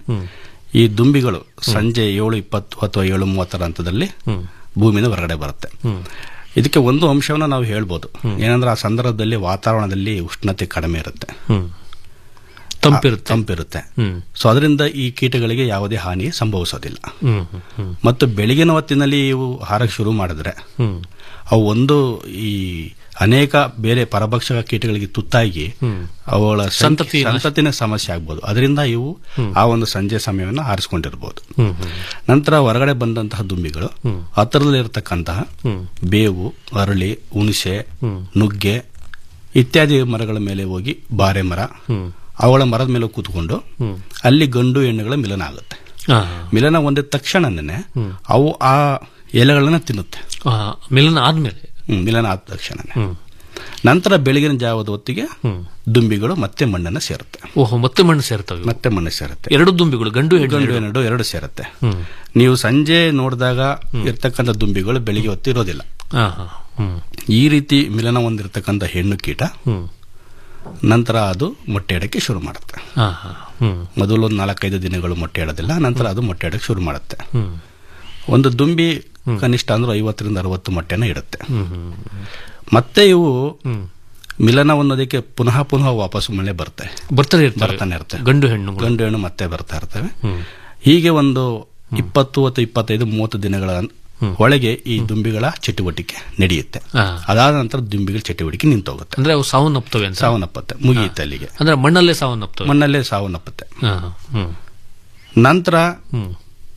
ಈ ದುಂಬಿಗಳು ಸಂಜೆ ಏಳು ಇಪ್ಪತ್ತು ಅಥವಾ ಏಳು ಮೂವತ್ತರ ಹಂತದಲ್ಲಿ ಭೂಮಿಯಿಂದ ಹೊರಗಡೆ ಬರುತ್ತೆ ಇದಕ್ಕೆ ಒಂದು ಅಂಶವನ್ನ ನಾವು ಹೇಳ್ಬೋದು ಏನಂದ್ರೆ ಆ ಸಂದರ್ಭದಲ್ಲಿ ವಾತಾವರಣದಲ್ಲಿ ಉಷ್ಣತೆ ಕಡಿಮೆ ಇರುತ್ತೆ ಹ್ಮ್ ತಂಪಿರುತ್ತೆ ತಂಪಿರುತ್ತೆ ಹ್ಮ್ ಸೊ ಅದರಿಂದ ಈ ಕೀಟಗಳಿಗೆ ಯಾವುದೇ ಹಾನಿ ಸಂಭವಿಸೋದಿಲ್ಲ ಹ್ಮ್ ಹ್ಮ್, ಹ್ಮ್ ಮತ್ತು ಬೆಳಗಿನ ಹೊತ್ತಿನಲ್ಲಿ ಇವು ಹಾರಕ್ಕೆ ಶುರು ಮಾಡಿದ್ರೆ ಹ್ಮ್ ಅವು ಒಂದು ಈ ಅನೇಕ ಬೇರೆ ಪರಭಕ್ಷಕ ಕೀಟಗಳಿಗೆ ತುತ್ತಾಗಿ ಅವುಗಳ ಸಂಖ್ಯೆ- ಸಂತತಿ ನಾಶ- ಸಂತತಿನ ಸಮಸ್ಯೆ ಆಗ್ಬೋದು ಅದರಿಂದ ಇವು ಆ ಒಂದು ಸಂಜೆ ಸಮಯವನ್ನು ಆರಿಸಿಕೊಂಡಿರ್ಬೋದು ಹ್ಮ್ ಹ್ಮ್ ನಂತರ ಹೊರಗಡೆ ಬಂದಂತಹ ದುಂಬಿಗಳು ಹತ್ತಿರದಲ್ಲಿರತಕ್ಕಂತಹ ಬೇವು ಅರಳಿ ಹುಣಸೆ ನುಗ್ಗೆ ಇತ್ಯಾದಿ ಮರಗಳ ಮೇಲೆ ಹೋಗಿ ಬಾರೆ ಮರ ಅವುಗಳ ಮರದ ಮೇಲೆ ಕೂತ್ಕೊಂಡು ಅಲ್ಲಿ ಗಂಡು ಹೆಣ್ಣುಗಳ ಮಿಲನ ಆಗುತ್ತೆ ಹಾ, ಮಿಲನ ಹೊಂದಿದ ತಕ್ಷಣನೇ ಅವು ಆ ಎಲೆಗಳನ್ನ ತಿನ್ನುತ್ತೆ ಹಾ. ಮಿಲನ ಆದ್ಮೇಲೆ ಹ್ಮ್, ಮಿಲನ ಆದ ತಕ್ಷಣ ಹ್ಮ್ ನಂತರ ಬೆಳಗಿನ ಜಾವದ ಹೊತ್ತಿಗೆ ದುಂಬಿಗಳು ಮತ್ತೆ ಮಣ್ಣನ್ನು ಸೇರುತ್ತೆ ಓಹೋ ಮತ್ತೆ ಮಣ್ಣು ಸೇರ್ತವೆ ಮತ್ತೆ ಮಣ್ಣು ಸೇರುತ್ತೆ ಎರಡು ದುಂಬಿಗಳು ಗಂಡು ಹೆಣ್ಣು ಗಂಡು ಎರಡು. ಹೆಣ್ಣು ಎರಡು ಸೇರುತ್ತೆ ಹ್ಮ್. ನೀವು ಸಂಜೆ ನೋಡಿದಾಗ ಇರ್ತಕ್ಕಂಥ ದುಂಬಿಗಳು ಬೆಳಿಗ್ಗೆ ಹೊತ್ತು ಇರೋದಿಲ್ಲ ಹಾ, ಹಾ. ಹ್ಮ್. ಈ ರೀತಿ ಮಿಲನ ಹೊಂದಿರತಕ್ಕಂಥ ಹೆಣ್ಣು ಕೀಟ ಹ್ಮ್. ನಂತರ ಅದು ಮೊಟ್ಟೆ ಇಡಕ್ಕೆ ಶುರು ಮಾಡುತ್ತೆ ಹಾ, ಹಾ. ಹ್ಮ್. ಮೊದಲು ಒಂದು ನಾಲ್ಕೈದು ದಿನಗಳು ಮೊಟ್ಟೆ ಇಡೋದಿಲ್ಲ ನಂತರ ಅದು ಮೊಟ್ಟೆ ಇಡಕ್ಕೆ ಶುರು ಮಾಡುತ್ತೆ ಹ್ಮ್. ಒಂದು ದುಂಬಿ ಕನಿಷ್ಠ ಅಂದ್ರೆ ಐವತ್ತರಿಂದ ಅರವತ್ತು ಮೊಟ್ಟೆನ ಇಡುತ್ತೆ ಹ್ಮ್, ಹ್ಮ್. ಮತ್ತೆ ಇವು ಹ್ಮ್. ಮಿಲನ ಹೊಂದೋದಕ್ಕೆ ಪುನಃ ಪುನಃ ವಾಪಸ್ ಮಳೆ ಬರುತ್ತೆ ಬರ್ತಾನೆ ಇರ್ತವೆ. ಬರ್ತಾನೆ ಇರುತ್ತೆ ಗಂಡು ಹೆಣ್ಣು ಗಂಡು ಹೆಣ್ಣು ಮತ್ತೆ ಬರ್ತಾ ಇರ್ತವೆ ಹ್ಮ್. ಹೀಗೆ ಒಂದು ಇಪ್ಪತ್ತು ಅಥವಾ ಇಪ್ಪತ್ತೈದು ಮೂವತ್ತು ದಿನಗಳ ಒಳಗೆ ಈ ದುಂಬಿಗಳ ಚಟುವಟಿಕೆ ನಡೆಯುತ್ತೆ ಹಾ. ಅದಾದ ನಂತರ ದುಂಬಿಗಳ ಚಟುವಟಿಕೆ ನಿಂತೋಗುತ್ತೆ ಅಂದ್ರೆ ಅವು ಸಾವನ್ನಪ್ಪುತ್ತವೆ ಅಂತ ಸಾವನ್ನಪ್ಪತ್ತೆ ಮುಗಿಯುತ್ತೆ ಅಲ್ಲಿಗೆ ಅಂದ್ರೆ ಮಣ್ಣಲ್ಲೇ ಸಾವನ್ನಪ್ಪುತ್ತವೆ ಮಣ್ಣಲ್ಲೇ ಸಾವನ್ನಪ್ಪತ್ತೆ ಹಾ, ಹ್ಮ್. ನಂತರ ಹ್ಮ್.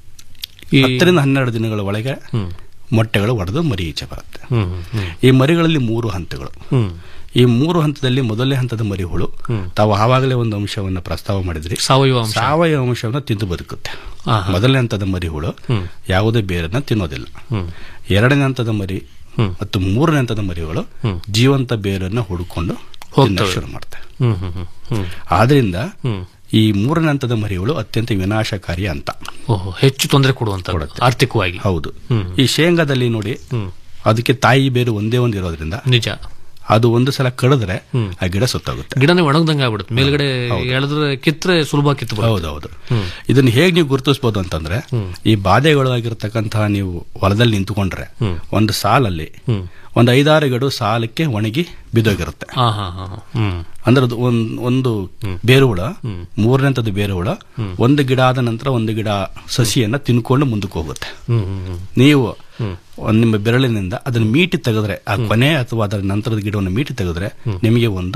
ಈ- ಹತ್ತರಿಂದ ಹನ್ನೆರಡು ದಿನಗಳ ಒಳಗೆ ಹ್ಮ್. ಮೊಟ್ಟೆಗಳು ಒಡೆದು ಮರಿ ಈಚೆ ಬರುತ್ತೆ ಹ್ಮ್, ಹ್ಮ್. ಈ ಮರಿಗಳಲ್ಲಿ ಮೂರು ಹಂತಗಳು ಹ್ಮ್. ಈ ಮೂರು ಹಂತದಲ್ಲಿ ಮೊದಲನೇ ಹಂತದ ಮರಿಹುಳು ತಾವು ಆವಾಗಲೇ ಒಂದು ಅಂಶವನ್ನು ಪ್ರಸ್ತಾವ ಮಾಡಿದ್ರಿ ಸಾವಯವ ಅಂಶ. ಸಾವಯವ ಅಂಶವನ್ನು ತಿಂದು ಬದುಕುತ್ತೆ ಆಹಾ. ಮೊದಲನೇ ಹಂತದ ಮರಿಹುಳು ಹ್ಮ್. ಯಾವುದೇ ಬೇರನ್ನ ತಿನ್ನೋದಿಲ್ಲ ಹ್ಮ್. ಎರಡನೇ ಹಂತದ ಮರಿ ಹ್ಮ್. ಮತ್ತು ಮೂರನೇ ಹಂತದ ಮರಿಗಳು ಹ್ಮ್. ಜೀವಂತ ಬೇರನ್ನ ಹುಡುಕೊಂಡು ಹೋಗ್ತವೆ. ತಿನ್ನಕ್ಕೆ ಶುರು ಮಾಡ್ತವೆ ಹ್ಮ್, ಹ್ಮ್, ಹ್ಮ್, ಹ್ಮ್. ಆದ್ರಿಂದ ಹ್ಮ್. ಈ ಮೂರನೇ ಹಂತದ ಮರಿಗಳು ಅತ್ಯಂತ ವಿನಾಶಕಾರಿ ಅಂತ ಓಹೋ ಹೆಚ್ಚು ತೊಂದರೆ ಕೊಡುವಂತ ಆರ್ಥಿಕವಾಗಿ ಹೌದು ಹ್ಮ್. ಈ ಶೇಂಗಾದಲ್ಲಿ ನೋಡಿ ಹ್ಮ್. ಅದಕ್ಕೆ ತಾಯಿ ಬೇರು ಒಂದೇ ಒಂದು ಇರೋದ್ರಿಂದ ನಿಜ ಅದು ಒಂದು ಸಲ ಕಡಿದ್ರೆ ಆ ಗಿಡ ಸುತ್ತೋಗುತ್ತೆ ಗಿಡನೇ ಒಣಗ್ದಂಗೆ ಆಗ್ಬಿಡುತ್ತೆ ಮೇಲ್ಗಡೆ ಎಳೆದ್ರೆ ಕಿತ್ರೆ ಸುಲಭ ಕಿತ್ತು ಹೌದೌದು ಇದನ್ನ ಹೇಗೆ ನೀವು ಗುರುತಿಸಬಹುದು ಅಂತಂದ್ರೆ ಈ ಬಾಧೆಗಳು ಆಗಿರ್ತಕ್ಕಂತಹ ನೀವು ಹೊಲದಲ್ಲಿ ನಿಂತುಕೊಂಡ್ರೆ ಒಂದು ಸಾಲಲ್ಲಿ ಒಂದು ಐದಾರು ಗಿಡ ಸಾಲಕ್ಕೆ ಒಣಗಿ ಬಿದ್ದೋಗಿರುತ್ತೆ ಹಾ ಹಾ ಹಾ ಹ್ಮ್ ಅಂದ್ರೆ ಅದು ಒಂದ್ ಒಂದು ಬೇರುಹುಳ ಮೂರನೇ ಹಂತದ ಬೇರುಹುಳ ಒಂದು ಗಿಡ ಆದ ನಂತರ ಒಂದು ಗಿಡ ಸಸಿಯನ್ನ ತಿನ್ಕೊಂಡು ಮುಂದಕ್ಕೆ ಹೋಗುತ್ತೆ ಹ್ಮ್ ಹ್ಮ್ ಹ್ಮ್ ನೀವು ಒಂದ್ ನಿಮ್ಮ ಬೆರಳಿನಿಂದ ಅದನ್ನ ಮೀಟಿ ತೆಗೆದ್ರೆ ಆ ಕೊನೆ ಅಥವಾ ಅದರ ನಂತರದ ಗಿಡವನ್ನು ಮೀಟಿ ತೆಗೆದ್ರೆ ನಿಮಗೆ ಒಂದು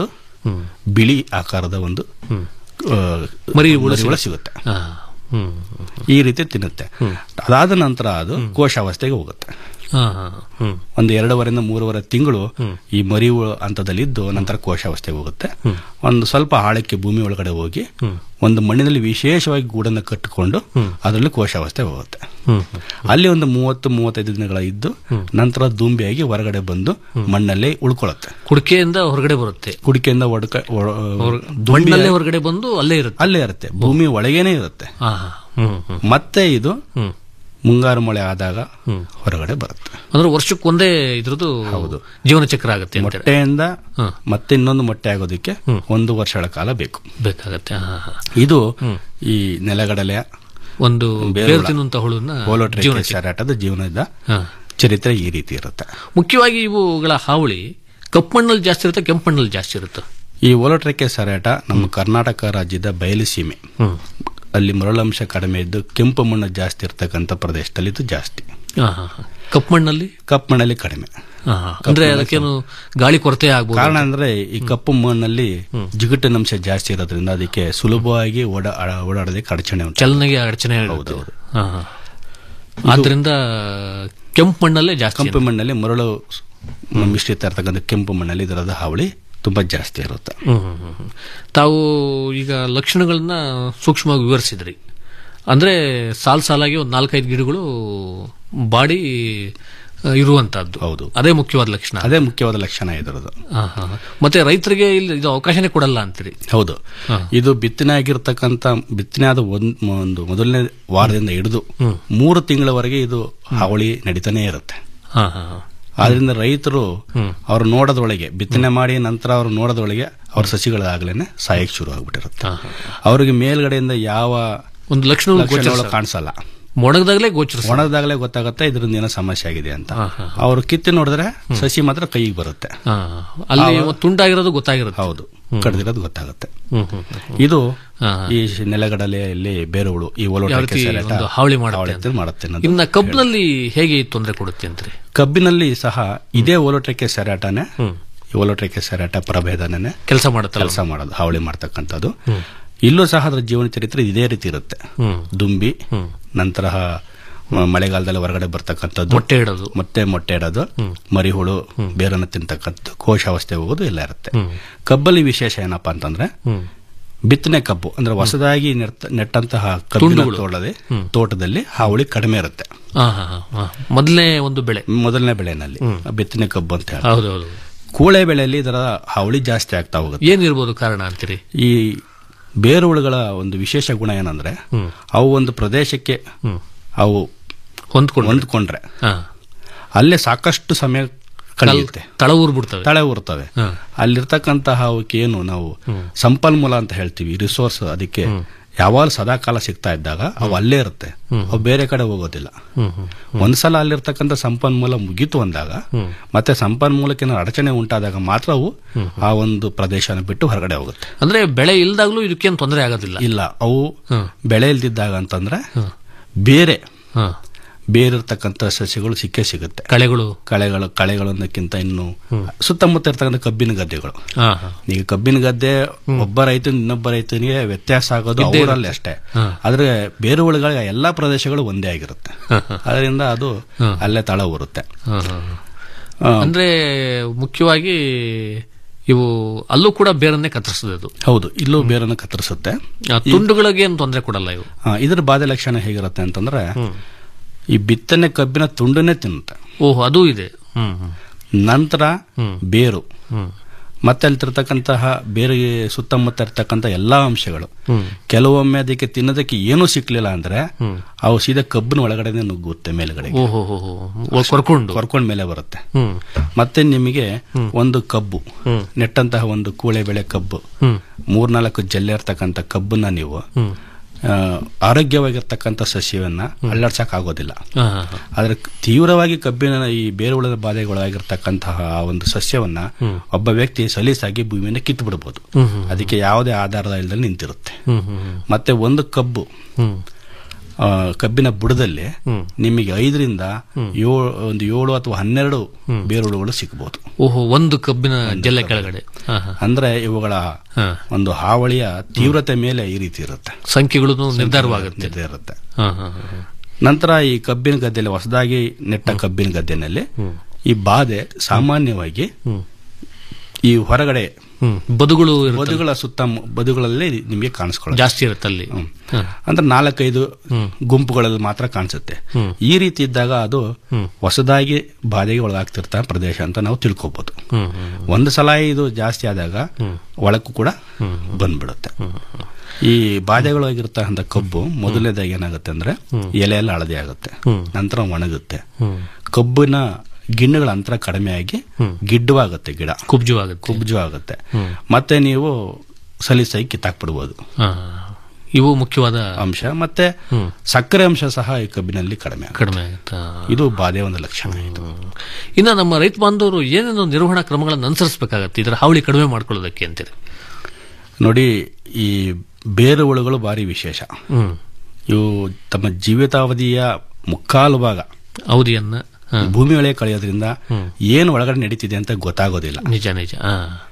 ಬಿಳಿ ಆಕಾರದ ಒಂದು ಆ, ಮರಿ ಹುಳ ಹುಳ ಸಿಗುತ್ತೆ. ಸಿಗುತ್ತೆ ಹಾ, ಹ್ಮ್ ಈ ರೀತಿ ತಿನ್ನುತ್ತೆ ಅದಾದ ನಂತರ ಅದು ಕೋಶಾವಸ್ಥೆಗೆ ಹೋಗುತ್ತೆ ಹಾ ಹಾ ಹ್ಮ್ ಒಂದು ಎರಡೂವರೆಯಿಂದ ಮೂರುವರೆ ತಿಂಗಳು ಈ ಮರಿ ಹುಳ ಹಂತದಲ್ಲಿದ್ದು ನಂತರ ಕೋಶಾವಸ್ಥೆಗೆ ಹೋಗುತ್ತೆ ಒಂದು ಸ್ವಲ್ಪ ಆಳಕ್ಕೆ ಭೂಮಿ ಒಳಗಡೆ ಹೋಗಿ ಒಂದು ಮಣ್ಣಿನಲ್ಲಿ ವಿಶೇಷವಾಗಿ ಗೂಡನ್ನು ಕಟ್ಟಿಕೊಂಡು ಅದರಲ್ಲಿ ಕೋಶಾವಸ್ಥೆ ಹೋಗುತ್ತೆ ಹ್ಮ್ ಅಲ್ಲಿ ಒಂದು ಮೂವತ್ತು ಮೂವತ್ತೈದು ದಿನಗಳ ಇದ್ದು ನಂತರ ದುಂಬಿಯಾಗಿ ಹೊರಗಡೆ ಬಂದು ಮಣ್ಣಲ್ಲೇ ಉಳ್ಕೊಳ್ಳುತ್ತೆ ಕುಡಿಕೆಯಿಂದ ಹೊರಗಡೆ ಬರುತ್ತೆ ಕುಡಿಕೆಯಿಂದ ಒಡಕ ಒಡ- ಹೊರ- ದುಂಬಿ ಮಣ್ಣಲ್ಲೇ ಹೊರಗಡೆ ಬಂದು ಅಲ್ಲೇ ಇರುತ್ತೆ ಅಲ್ಲೇ ಇರುತ್ತೆ ಭೂಮಿ ಒಳಗೇನೆ ಇರುತ್ತೆ ಹಾ ಹಾ ಹ್ಮ್ ಹ್ಮ್ ಮತ್ತೆ ಇದು ಹ್ಮ್ ಮುಂಗಾರು ಮಳೆ ಆದಾಗ ಹೊರಗಡೆ ಬರುತ್ತೆ ಅಂದ್ರೆ ವರ್ಷಕ್ಕೆ ಒಂದೇ ಇದ್ರದ್ದು ಜೀವನ ಚಕ್ರ ಆಗುತ್ತೆ ಅಂತೀರ ಮೊಟ್ಟೆಯಿಂದ ಮತ್ತೆ ಇನ್ನೊಂದು ಮೊಟ್ಟೆ ಆಗೋದಕ್ಕೆ ಒಂದು ವರ್ಷಗಳ ಕಾಲ ಬೇಕು ಬೇಕಾಗತ್ತೆ ಹಾ ಹಾ ಇದು ಈ ನೆಲಗಡಲೆಯ ಒಂದು ಬೇರುಳ. ಬೇರು ತಿನ್ನುವಂತ ಹುಳುನ ಹೋಲೋಟ್ರೇಕೆ ಜೀವನ ಚಕ್ರ. ಸಾರಾಟದ ಜೀವನದ ಹಾ. ಚರಿತ್ರೆ ಈ ರೀತಿ ಇರುತ್ತೆ ಮುಖ್ಯವಾಗಿ ಇವುಗಳ ಹಾವಳಿ ಕಪ್ಪು ಮಣ್ಣಲ್ಲಿ ಜಾಸ್ತಿ ಇರುತ್ತೆ ಕೆಂಪು ಮಣ್ಣಲ್ಲಿ ಜಾಸ್ತಿ ಇರುತ್ತೆ ಈ ಓಲೋಟ್ರೆಕ್ಕೆ ಸರಾಟ ನಮ್ಮ ಕರ್ನಾಟಕ ರಾಜ್ಯದ ಬಯಲು ಸೀಮೆ ಅಲ್ಲಿ ಮರಳಂಶ ಕಡಿಮೆ ಇದ್ದು ಕೆಂಪು ಮಣ್ಣು ಜಾಸ್ತಿ ಇರ್ತಕ್ಕಂಥ ಪ್ರದೇಶದಲ್ಲಿ ಇದು ಜಾಸ್ತಿ ಹಾ, ಹಾ, ಹಾ. ಕಪ್ಪು ಮಣ್ಣಲ್ಲಿ ಕಪ್ಪು ಮಣ್ಣಲ್ಲಿ ಕಡಿಮೆ ಹಾ, ಹಾ. ಅಂದ್ರೆ ಅದಕ್ಕೇನು ಗಾಳಿ ಕೊರತೆ ಆಗ್ಬೋದು ಕಾರಣ ಅಂದ್ರೆ ಈ ಕಪ್ಪು ಮಣ್ಣಲ್ಲಿ ಜಿಗುಟಿನ ಅಂಶ ಜಾಸ್ತಿ ಇರೋದ್ರಿಂದ ಅದಕ್ಕೆ ಸುಲಭವಾಗಿ ಓಡ ಆ- ಓಡಾಡೋದಕ್ಕೆ ಅಡಚಣೆ ಉಂಟು ಚಲನೆಗೆ ಅಡಚಣೆ ಆಗುತ್ತೆ. ಹಾ, ಹಾ. ಆದ್ರಿಂದ ಕೆಂಪು ಮಣ್ಣಲ್ಲೇ ಜಾಸ್ತಿ ಕೆಂಪು ಮಣ್ಣಲ್ಲಿ ಮರಳು ಮಿಶ್ರಿತ ಇರ್ತಕ್ಕಂಥ ಕೆಂಪು ಮಣ್ಣಲ್ಲಿ ಇದರದ ಹಾವಳಿ ತುಂಬಾ ಜಾಸ್ತಿ ಇರುತ್ತೆ ಹ್ಮ್, ಹ್ಮ್, ಹ್ಮ್, ಹ್ಮ್. ತಾವು ಈಗ ಲಕ್ಷಣಗಳನ್ನ ಸೂಕ್ಷ್ಮವಾಗಿ ವಿವರಿಸಿದ್ರಿ ಅಂದ್ರೆ ಸಾಲ್ ಸಾಲಾಗಿ ಒಂದು ನಾಲ್ಕೈದು ಗಿಡಗಳು ಬಾಡಿ ಆ, ಇರುವಂತಹದ್ದು ಹೌದು ಅದೇ ಮುಖ್ಯವಾದ ಲಕ್ಷಣ ಅದೇ ಮುಖ್ಯವಾದ ಲಕ್ಷಣ ಇದರದು ಹಾ, ಹಾ, ಹಾ. ಮತ್ತೆ ರೈತರಿಗೆ ಇಲ್ಲಿ ಇದು ಅವಕಾಶನೇ ಕೊಡಲ್ಲ ಅಂತೀರಿ ಹೌದು ಹಾ. ಇದು ಬಿತ್ತನೆ ಆಗಿರ್ತಕ್ಕಂಥ ಬಿತ್ತನೆ ಆದ ಒಂದ್ ಒಂದು ಮೊದಲನೇ ವಾರದಿಂದ ಹಿಡಿದು ಮೂರು ತಿಂಗಳವರೆಗೆ ಇದು ಹಾವಳಿ ನಡೀತಾನೆ ಇರುತ್ತೆ ಹಾ, ಹಾ, ಹಾ. ಆದ್ರಿಂದ ರೈತರು ಅವ್ರು ನೋಡೋದ್ರೊಳಗೆ ಬಿತ್ತನೆ ಮಾಡಿ ನಂತರ ಅವ್ರು ನೋಡೋದ್ರೊಳಗೆ ಅವ್ರ ಸಸಿಗಳಾಗ್ಲೇನೆ ಸಾಯಕ್ ಶುರು ಆಗ್ಬಿಟ್ಟಿರುತ್ತೆ ಹಾ, ಹಾ. ಅವ್ರಿಗೆ ಮೇಲ್ಗಡೆಯಿಂದ ಯಾವ ಒಂದು ಲಕ್ಷಣ ಲಕ್ಷಣಗಳು ಕಾಣಿಸಲ್ಲ ಮೊಣಗದಾಗಲೇ ಗೋಚರ ಒಣಗದಾಗಲೇ ಗೊತ್ತಾಗುತ್ತೆ ಇದರಿಂದ ಏನೋ ಸಮಸ್ಯೆ ಆಗಿದೆ ಅಂತ ಅವರು ಕಿತ್ತಿ ನೋಡಿದ್ರೆ ಸಸಿ ಮಾತ್ರ ಕೈಗೆ ಬರುತ್ತೆ ಅಲ್ಲಿ ಆವಾಗ- ಒಂದು ತುಂಡಾಗಿರೋದು ಗೊತ್ತಾಗಿರುತ್ತೆ ಹೌದು ಕಡ್ದಿರೋದು ಗೊತ್ತಾಗುತ್ತೆ ಹ್ಮ್, ಹ್ಮ್, ಹ್ಮ್. ಇದು ಹಾ. ಈ ನೆಲಗಡಲೆಯಲ್ಲಿ ಬೇರುಗಳು ಈ ಒಲೋಟಕ್ಕೆ ಯಾವ ರೀತಿ ಸೆರೆಟ ಒಂದು ಹಾವಳಿ ಮಾಡುತ್ತೆ ಹಾವಳಿ ಅಂತ. ಮಾಡುತ್ತೆ ಅನ್ನೋದು ಇನ್ನ ಕಬ್ಬಿನಲ್ಲಿ ಹೇಗೆ ತೊಂದರೆ ಕೊಡುತ್ತೆ ಅಂತ್ರಿ ಕಬ್ಬಿನಲ್ಲಿ ಸಹ ಇದೇ ಓಲೋಟ್ರೆಕ್ಕೆ ಸೆರಾಟನೆ ಈ ಓಲೋಟ್ರೆಕ್ಕೆ ಸೆರಾಟ ಪ್ರಭೇದನೇ ಕೆಲಸ ಮಾಡುತ್ತಲ್ಲ ಕೆಲಸ ಮಾಡೋದು ಹಾವಳಿ ಮಾಡ್ತಕ್ಕಂಥದ್ದು ಇಲ್ಲೂ ಸಹ ಅದರ ಜೀವನ ಚರಿತ್ರೆ ಇದೇ ರೀತಿ ಇರುತ್ತೆ ಹ್ಮ್. ದುಂಬಿ ನಂತರ ಮ- ಮಳೆಗಾಲದಲ್ಲಿ ಹೊರಗಡೆ ಬರ್ತಕ್ಕಂಥದ್ದು ಮೊಟ್ಟೆ ಇಡೋದು ಮತ್ತೆ ಮೊಟ್ಟೆ ಇಡೋದು ಮರಿಹುಳು ಬೇರನ್ನು ತಿಂತಕ್ಕಂಥದ್ದು ಕೋಶಾವಸ್ಥೆ ಹೋಗೋದು ಎಲ್ಲ ಇರುತ್ತೆ ಕಬ್ಬಲ್ಲಿ ವಿಶೇಷ ಏನಪ್ಪಾ ಅಂತಂದ್ರೆ ಬಿತ್ತನೆ ಕಬ್ಬು ಅಂದ್ರೆ ಹೊಸದಾಗಿ ನೆಟ್ಟ- ನೆಟ್ಟಂತಹ ಕಬ್ಬಿನ ತುಂಡುಗಳು. ತೋಟದಲ್ಲಿ ತೋಟದಲ್ಲಿ ಹಾವಳಿ ಕಡಿಮೆ ಇರುತ್ತೆ ಹಾ, ಹಾ, ಹಾ, ಹಾ. ಮೊದಲನೇ ಒಂದು ಬೆಳೆ ಮೊದಲನೇ ಬೆಳೆನಲ್ಲಿ ಬಿತ್ತನೆ ಕಬ್ಬು ಅಂತ ಹೇಳಿ ಹೌದು ಹೌದು ಕೂಳೆ ಬೆಳೆಯಲ್ಲಿ ಇದರ ಹಾವಳಿ ಜಾಸ್ತಿ ಆಗ್ತಾ ಹೋಗುತ್ತೆ ಏನಿರ್ಬೋದು ಕಾರಣ ಅಂತೀರಿ ಈ ಬೇರುಳುಗಳ ಒಂದು ವಿಶೇಷ ಗುಣ ಏನಂದ್ರೆ ಅವು ಒಂದು ಪ್ರದೇಶಕ್ಕೆ ಅವು ಹೊಂದ್ಕೊಂಡು ಹೊಂದ್ಕೊಂಡ್ರೆ ಹಾ. ಅಲ್ಲೇ ಸಾಕಷ್ಟು ಸಮಯ ಕಳೆಯುತ್ತೆ ತಳ ಊರ್ಬಿಡ್ತವೆ ತಳೆ ಊರ್ತವೆ ಹಾ. ಅಲ್ಲಿರ್ತಕ್ಕಂತಹ ಅವಕ್ಕೆ ಏನು ನಾವು ಸಂಪನ್ಮೂಲ ಅಂತ ಹೇಳ್ತೀವಿ ರಿಸೋರ್ಸ್ ಅದಕ್ಕೆ ಯಾವಾಗ ಸದಾಕಾಲ ಸಿಗ್ತಾ ಇದ್ದಾಗ ಅವು ಅಲ್ಲೇ ಇರುತ್ತೆ ಅವು ಬೇರೆ ಕಡೆ ಹೋಗೋದಿಲ್ಲ ಒಂದ್ಸಲ ಅಲ್ಲಿರ್ತಕ್ಕಂಥ ಸಂಪನ್ಮೂಲ ಮುಗೀತು ಅಂದಾಗ ಮತ್ತೆ ಸಂಪನ್ಮೂಲಕ್ಕೆ ಏನಾದ್ರು ಅಡಚಣೆ ಉಂಟಾದಾಗ ಮಾತ್ರ ಅವು ಆ ಒಂದು ಪ್ರದೇಶನ ಬಿಟ್ಟು ಹೊರಗಡೆ ಹೋಗುತ್ತೆ ಅಂದ್ರೆ ಬೆಳೆ ಇಲ್ದಾಗ್ಲೂ ಇದಕ್ಕೇನು ತೊಂದರೆ ಆಗೋದಿಲ್ಲ ಇಲ್ಲ ಅವು ಬೆಳೆ ಇಲ್ದಿದ್ದಾಗ ಅಂತಂದ್ರೆ ಬೇರೆ ಬೇರಿರ್ತಕ್ಕಂಥ ಸಸ್ಯಗಳು ಸಿಕ್ಕೇ ಸಿಗುತ್ತೆ ಕಳೆಗಳು ಕಳೆಗಳು ಕಳೆಗಳನ್ನಕ್ಕಿಂತ ಇನ್ನು ಸುತ್ತಮುತ್ತ ಇರ್ತಕ್ಕಂಥ ಕಬ್ಬಿನ ಗದ್ದೆಗಳು ಹಾ, ಹಾ. ಈಗ ಕಬ್ಬಿನ ಗದ್ದೆ ಒಬ್ಬ ರೈತ ಇನ್ನೊಬ್ಬ ರೈತನಿಗೆ ವ್ಯತ್ಯಾಸ ಆಗೋದು ಇದ್ದೇ ಅವರಲ್ಲಿ ಇರುತ್ತೆ. ಅಷ್ಟೇ ಹಾ. ಆದ್ರೆ ಬೇರುಗಳಿಗೆ ಎಲ್ಲಾ ಪ್ರದೇಶಗಳು ಒಂದೇ ಆಗಿರುತ್ತೆ ಅದರಿಂದ ಅದು ಅಲ್ಲೇ ತಳ ಊರುತ್ತೆ ಹಾ, ಹಾ, ಹಾ. ಆ, ಅಂದ್ರೆ ಮುಖ್ಯವಾಗಿ ಇವು ಅಲ್ಲೂ ಕೂಡ ಬೇರನ್ನೇ ಕತ್ತರಿಸ್ತದೆ ಅದು ಹೌದು ಇಲ್ಲೂ ಬೇರನ್ನು ಕತ್ತರಿಸುತ್ತೆ ಆ ತುಂಡುಗಳಿಗೆ ಏನು ತೊಂದರೆ ಕೊಡಲ್ಲ ಇವು ಆ, ಇದ್ರ ಬಾಧೆ ಲಕ್ಷಣ ಹೇಗಿರುತ್ತೆ ಅಂತಂದ್ರೆ ಈ ಬಿತ್ತನೆ ಕಬ್ಬಿನ ತುಂಡನ್ನೇ ತಿನ್ನುತ್ತೆ ಓಹೋ ಅದು ಇದೆ ಹ್ಮ್ ಹ್ಮ್. ನಂತರ ಬೇರು ಹ್ಮ್. ಮತ್ತೆ ಅಲ್ಲಿರ್ತಕ್ಕಂತಹ ಬೇರೆ ಸುತ್ತಮುತ್ತ ಇರ್ತಕ್ಕಂಥ ಎಲ್ಲಾ ಅಂಶಗಳು ಹ್ಮ್. ಕೆಲವೊಮ್ಮೆ ಅದಕ್ಕೆ ತಿನ್ನೋದಕ್ಕೆ ಏನೂ ಸಿಕ್ಲಿಲ್ಲ ಅಂದ್ರೆ ಅವು ಸೀದಾ ಕಬ್ಬಿನ ಒಳಗಡೆ ನುಗ್ಗುತ್ತೆ ಮೇಲ್ಗಡೆ ಓಹೋ ಹೋ ಹೋ. ಓ, ಕೊರ್ಕೊಂಡು ಕೊರ್ಕೊಂಡ್ ಮೇಲೆ ಬರುತ್ತೆ ಹ್ಮ್ ಮತ್ತೆ ನಿಮಗೆ ಒಂದು ಕಬ್ಬು ನೆಟ್ಟಂತಹ ಒಂದು ಕೂಳೆ ಬೆಳೆ ಕಬ್ಬು ಹ್ಮ್. ಮೂರ್ನಾಲ್ಕು ಜಲ್ಲೆ ಇರ್ತಕ್ಕಂಥ ಕಬ್ಬನ್ನ ನೀವು ಹ್ಮ್. ಆ, ಆರೋಗ್ಯವಾಗಿರ್ತಕ್ಕಂಥ ಸಸ್ಯವನ್ನ ಅಳ್ಳಾಡ್ಸಕ್ ಆಗೋದಿಲ್ಲ ಹಾ, ಹಾ, ಹಾ. ಆದ್ರೆ ತೀವ್ರವಾಗಿ ಕಬ್ಬಿನ ಈ ಬೇರುಳದ ಬಾಧೆಗೊಳಗಾಗಿರ್ತಕ್ಕಂತಹ ಆ ಒಂದು ಸಸ್ಯವನ್ನ ಒಬ್ಬ ವ್ಯಕ್ತಿ ಸಲೀಸಾಗಿ ಭೂಮಿಯನ್ನು ಕಿತ್ತು ಬಿಡಬಹುದು ಹ್ಮ್, ಹ್ಮ್. ಅದಕ್ಕೆ ಯಾವುದೇ ಆಧಾರದ ಇಲ್ಲದೆ ನಿಂತಿರುತ್ತೆ ಹ್ಮ್ ಹ್ಮ್ ಹ್ಮ್. ಮತ್ತೆ ಒಂದು ಕಬ್ಬು ಹ್ಮ್. ಆ, ಕಬ್ಬಿನ ಬುಡದಲ್ಲಿ ನಿಮಗೆ ಐದರಿಂದ ಏಳು ಒಂದು ಏಳು ಅಥವಾ ಹನ್ನೆರಡು ಬೇರುಳುಗಳು ಸಿಗಬಹುದು ಓಹೋ ಒಂದು ಕಬ್ಬಿನ ಜಲ್ಲೆ ಕೆಳಗಡೆ ಹಾ, ಹಾ. ಅಂದ್ರೆ ಇವುಗಳ ಹಾ. ಒಂದು ಹಾವಳಿಯ ತೀವ್ರತೆ ಮೇಲೆ ಈ ರೀತಿ ಇರುತ್ತೆ ಸಂಖ್ಯೆಗಳು ನಿರ್ಧಾರವಾಗುತ್ತೆ ನಿರ್ಧಾರ ಇರುತ್ತೆ ಹಾ, ಹಾ, ಹಾ, ಹಾ. ನಂತರ ಈ ಕಬ್ಬಿನ ಗದ್ದೆಯಲ್ಲಿ ಹೊಸದಾಗಿ ನೆಟ್ಟ ಕಬ್ಬಿನ ಗದ್ದೆನಲ್ಲಿ ಈ ಬಾಧೆ ಸಾಮಾನ್ಯವಾಗಿ ಈ ಹೊರಗಡೆ ಹ್ಮ್. ಬದುಗಳು ಇರುತ್ತಲ್ಲ. ಬದುಗಳ ಸುತ್ತ ಬದುಗಳಲ್ಲಿ ನಿಮಗೆ ಕಾಣಿಸ್ಕೊಳ್ಳುತ್ತೆ ಜಾಸ್ತಿ ಇರುತ್ತೆ ಅಲ್ಲಿ ಹ್ಮ್. ಹಾ. ಅಂದ್ರೆ ನಾಲ್ಕೈದು ಗುಂಪುಗಳಲ್ಲಿ ಮಾತ್ರ ಕಾಣಿಸುತ್ತೆ ಈ ರೀತಿ ಇದ್ದಾಗ ಅದು ಹೊಸದಾಗಿ ಬಾಧೆಗೆ ಒಳಗಾಗ್ತಿರ್ತ ಪ್ರದೇಶ ಅಂತ ನಾವು ತಿಳ್ಕೊಬಹುದು ಹ್ಮ್, ಹ್ಮ್. ಒಂದು ಸಲ ಇದು ಜಾಸ್ತಿ ಆದಾಗ ಒಳಕ್ಕೂ ಕೂಡ ಬಂದ್ಬಿಡುತ್ತೆ ಈ ಬಾಧೆಗಳಾಗಿರ್ತಕ್ಕಂಥ ಕಬ್ಬು ಮೊದಲನೇದಾಗಿ ಏನಾಗುತ್ತೆ ಅಂದ್ರೆ ಎಲೆ ಎಲ್ಲ ಹಳದಿ ಆಗುತ್ತೆ ನಂತರ ಒಣಗುತ್ತೆ ಕಬ್ಬಿನ ಗಿಣ್ಣಗಳ ಅಂತರ ಕಡಿಮೆ ಆಗಿ ಗಿಡ್ಡವಾಗುತ್ತೆ ಗಿಡ ಕುಬ್ಜವಾಗುತ್ತೆ ಕುಬ್ಜು ಆಗುತ್ತೆ ಮತ್ತೆ ನೀವು ಸಲೀಸಾಗಿ ಕಿತ್ತಾಕ್ಬಿಡ್ಬೋದು ಹಾ. ಇವು ಮುಖ್ಯವಾದ ಅಂಶ ಮತ್ತೆ ಸಕ್ಕರೆ ಅಂಶ ಸಹ ಈ ಕಬ್ಬಿನಲ್ಲಿ ಕಡಿಮೆ ಆಗುತ್ತೆ. ಕಡಿಮೆ ಆಗುತ್ತಾ ಇದು ಬಾಧೆ ಒಂದು ಲಕ್ಷಣ ಇದು ಇನ್ನು ನಮ್ಮ ರೈತ ಬಾಂಧವರು ಏನೇನೋ ನಿರ್ವಹಣಾ ಕ್ರಮಗಳನ್ನು ಅನುಸರಿಸಬೇಕಾಗತ್ತೆ ಇದರ ಹಾವಳಿ ಕಡಿಮೆ ಮಾಡ್ಕೊಳ್ಳೋದಕ್ಕೆ ಅಂತೀರಿ ನೋಡಿ ಈ ಬೇರು ಹುಳುಗಳು ಭಾರಿ ವಿಶೇಷ ಹ್ಮ್ ಇವು ತಮ್ಮ ಜೀವಿತಾವಧಿಯ ಮುಕ್ಕಾಲು ಭಾಗ ಅವಧಿಯನ್ನ ಹಾ. ಭೂಮಿ ಒಳಗೆ ಕಳೆಯೋದ್ರಿಂದ ಏನು ಒಳಗಡೆ ನಡೀತಿದೆ ಅಂತ ಗೊತ್ತಾಗೋದಿಲ್ಲ ನಿಜ ನಿಜ ಹಾ.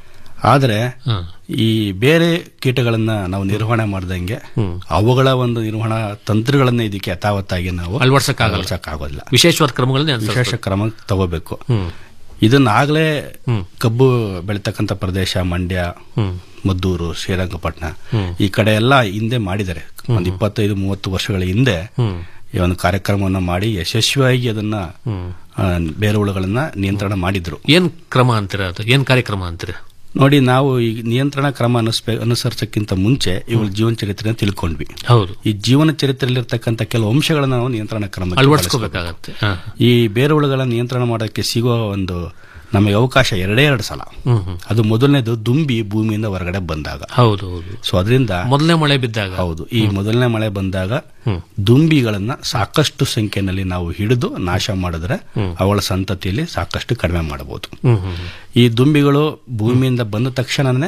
ಆದ್ರೆ ಹಾ. ಈ ಬೇರೆ ಕೀಟಗಳನ್ನ ನಾವು ನಿರ್ವಹಣೆ ಮಾಡ್ದಂಗೆ ಅವುಗಳ ಒಂದು ನಿರ್ವಹಣಾ ತಂತ್ರಗಳನ್ನ ಇದಕ್ಕೆ ಯಥಾವತ್ತಾಗಿ ನಾವು ಅಳವಡಿಸಕ್ಕಾಗಲ್ಲ. ಅಳವಡಿಸಕ್ಕಾಗೋದಿಲ್ಲ ವಿಶೇಷವಾದ ಕ್ರಮಗಳನ್ನ ವಿಶೇಷ ಕ್ರಮ ತಗೋಬೇಕು ಹ್ಮ್. ಇದನ್ನಾಗಲೇ ಕಬ್ಬು ಬೆಳೀತಕ್ಕಂಥ ಪ್ರದೇಶ ಮಂಡ್ಯ ಮದ್ದೂರು ಶ್ರೀರಂಗಪಟ್ಟಣ ಈ ಕಡೆ ಎಲ್ಲ ಹಿಂದೆ ಮಾಡಿದ್ದಾರೆ ಒಂದು ಇಪ್ಪತ್ತೈದು ಮೂವತ್ತು ವರ್ಷಗಳ ಹಿಂದೆ ಈ ಒಂದು ಕಾರ್ಯಕ್ರಮವನ್ನು ಮಾಡಿ ಯಶಸ್ವಿಯಾಗಿ ಅದನ್ನ ಆ, ಬೇರೆ ಹುಳುಗಳನ್ನ ನಿಯಂತ್ರಣ ಮಾಡಿದ್ರು ಏನ್ ಕ್ರಮ ಅಂತೀರ ಅದು ಏನ್ ಕಾರ್ಯಕ್ರಮ ಅಂತೀರ ನೋಡಿ ನಾವು ಈ ನಿಯಂತ್ರಣ ಕ್ರಮ ಅನುಸ್ಪೆ ಅನುಸರಿಸಕ್ಕಿಂತ ಮುಂಚೆ ಇವುಗಳ ಜೀವನ ಚರಿತ್ರೆನ ತಿಳ್ಕೊಂಡ್ವಿ ಹೌದು ಈ ಜೀವನ ಚರಿತ್ರೆಯಲ್ಲಿರ್ತಕ್ಕಂಥ ಕೆಲವು ಅಂಶಗಳನ್ನ ನಾವು ನಿಯಂತ್ರಣ ಕ್ರಮ ಅಳವಡಿಸ್ಕೋಬೇಕಾಗತ್ತೆ ಹಾ. ಈ ಬೇರುಳುಗಳ ನಿಯಂತ್ರಣ ಮಾಡೋಕ್ಕೆ ಸಿಗುವ ಒಂದು ನಮಗೆ ಅವಕಾಶ ಎರಡೇ ಎರಡು ಸಲ ಹ್ಮ್ ಹ್ಮ್. ಅದು ಮೊದಲನೇದು ದುಂಬಿ ಭೂಮಿಯಿಂದ ಹೊರಗಡೆ ಬಂದಾಗ ಹೌದು ಹೌದು ಸೊ ಅದರಿಂದ ಮೊದಲನೇ ಮಳೆ ಬಿದ್ದಾಗ ಹೌದು ಈ ಮೊದಲನೇ ಮಳೆ ಬಂದಾಗ ದುಂಬಿಗಳನ್ನ ಸಾಕಷ್ಟು ಸಂಖ್ಯೆಯಲ್ಲಿ ನಾವು ಹಿಡಿದು ನಾಶ ಮಾಡಿದ್ರೆ ಅವಳ ಸಂತತಿಯಲ್ಲಿ ಸಾಕಷ್ಟು ಕಡಿಮೆ ಮಾಡಬಹುದು ಹ್ಮ್ ಹ್ಮ್ ಹ್ಮ್. ಈ ದುಂಬಿಗಳು ಭೂಮಿಯಿಂದ ಬಂದ ತಕ್ಷಣನೇ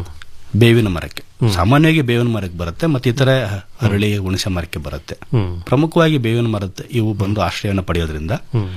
ಬೇವಿನ ಮರಕ್ಕೆ ಸಾಮಾನ್ಯವಾಗಿ ಬೇವಿನ ಮರಕ್ಕೆ ಬರುತ್ತೆ ಮತ್ತೆ ಇತರ ಅರಳಿ ಹುಣಸೆ ಮರಕ್ಕೆ ಬರುತ್ತೆ ಹ್ಮ್. ಪ್ರಮುಖವಾಗಿ ಬೇವಿನ ಮರದ ಇವು ಬಂದು ಆಶ್ರಯವನ್ನು ಪಡೆಯೋದ್ರಿಂದ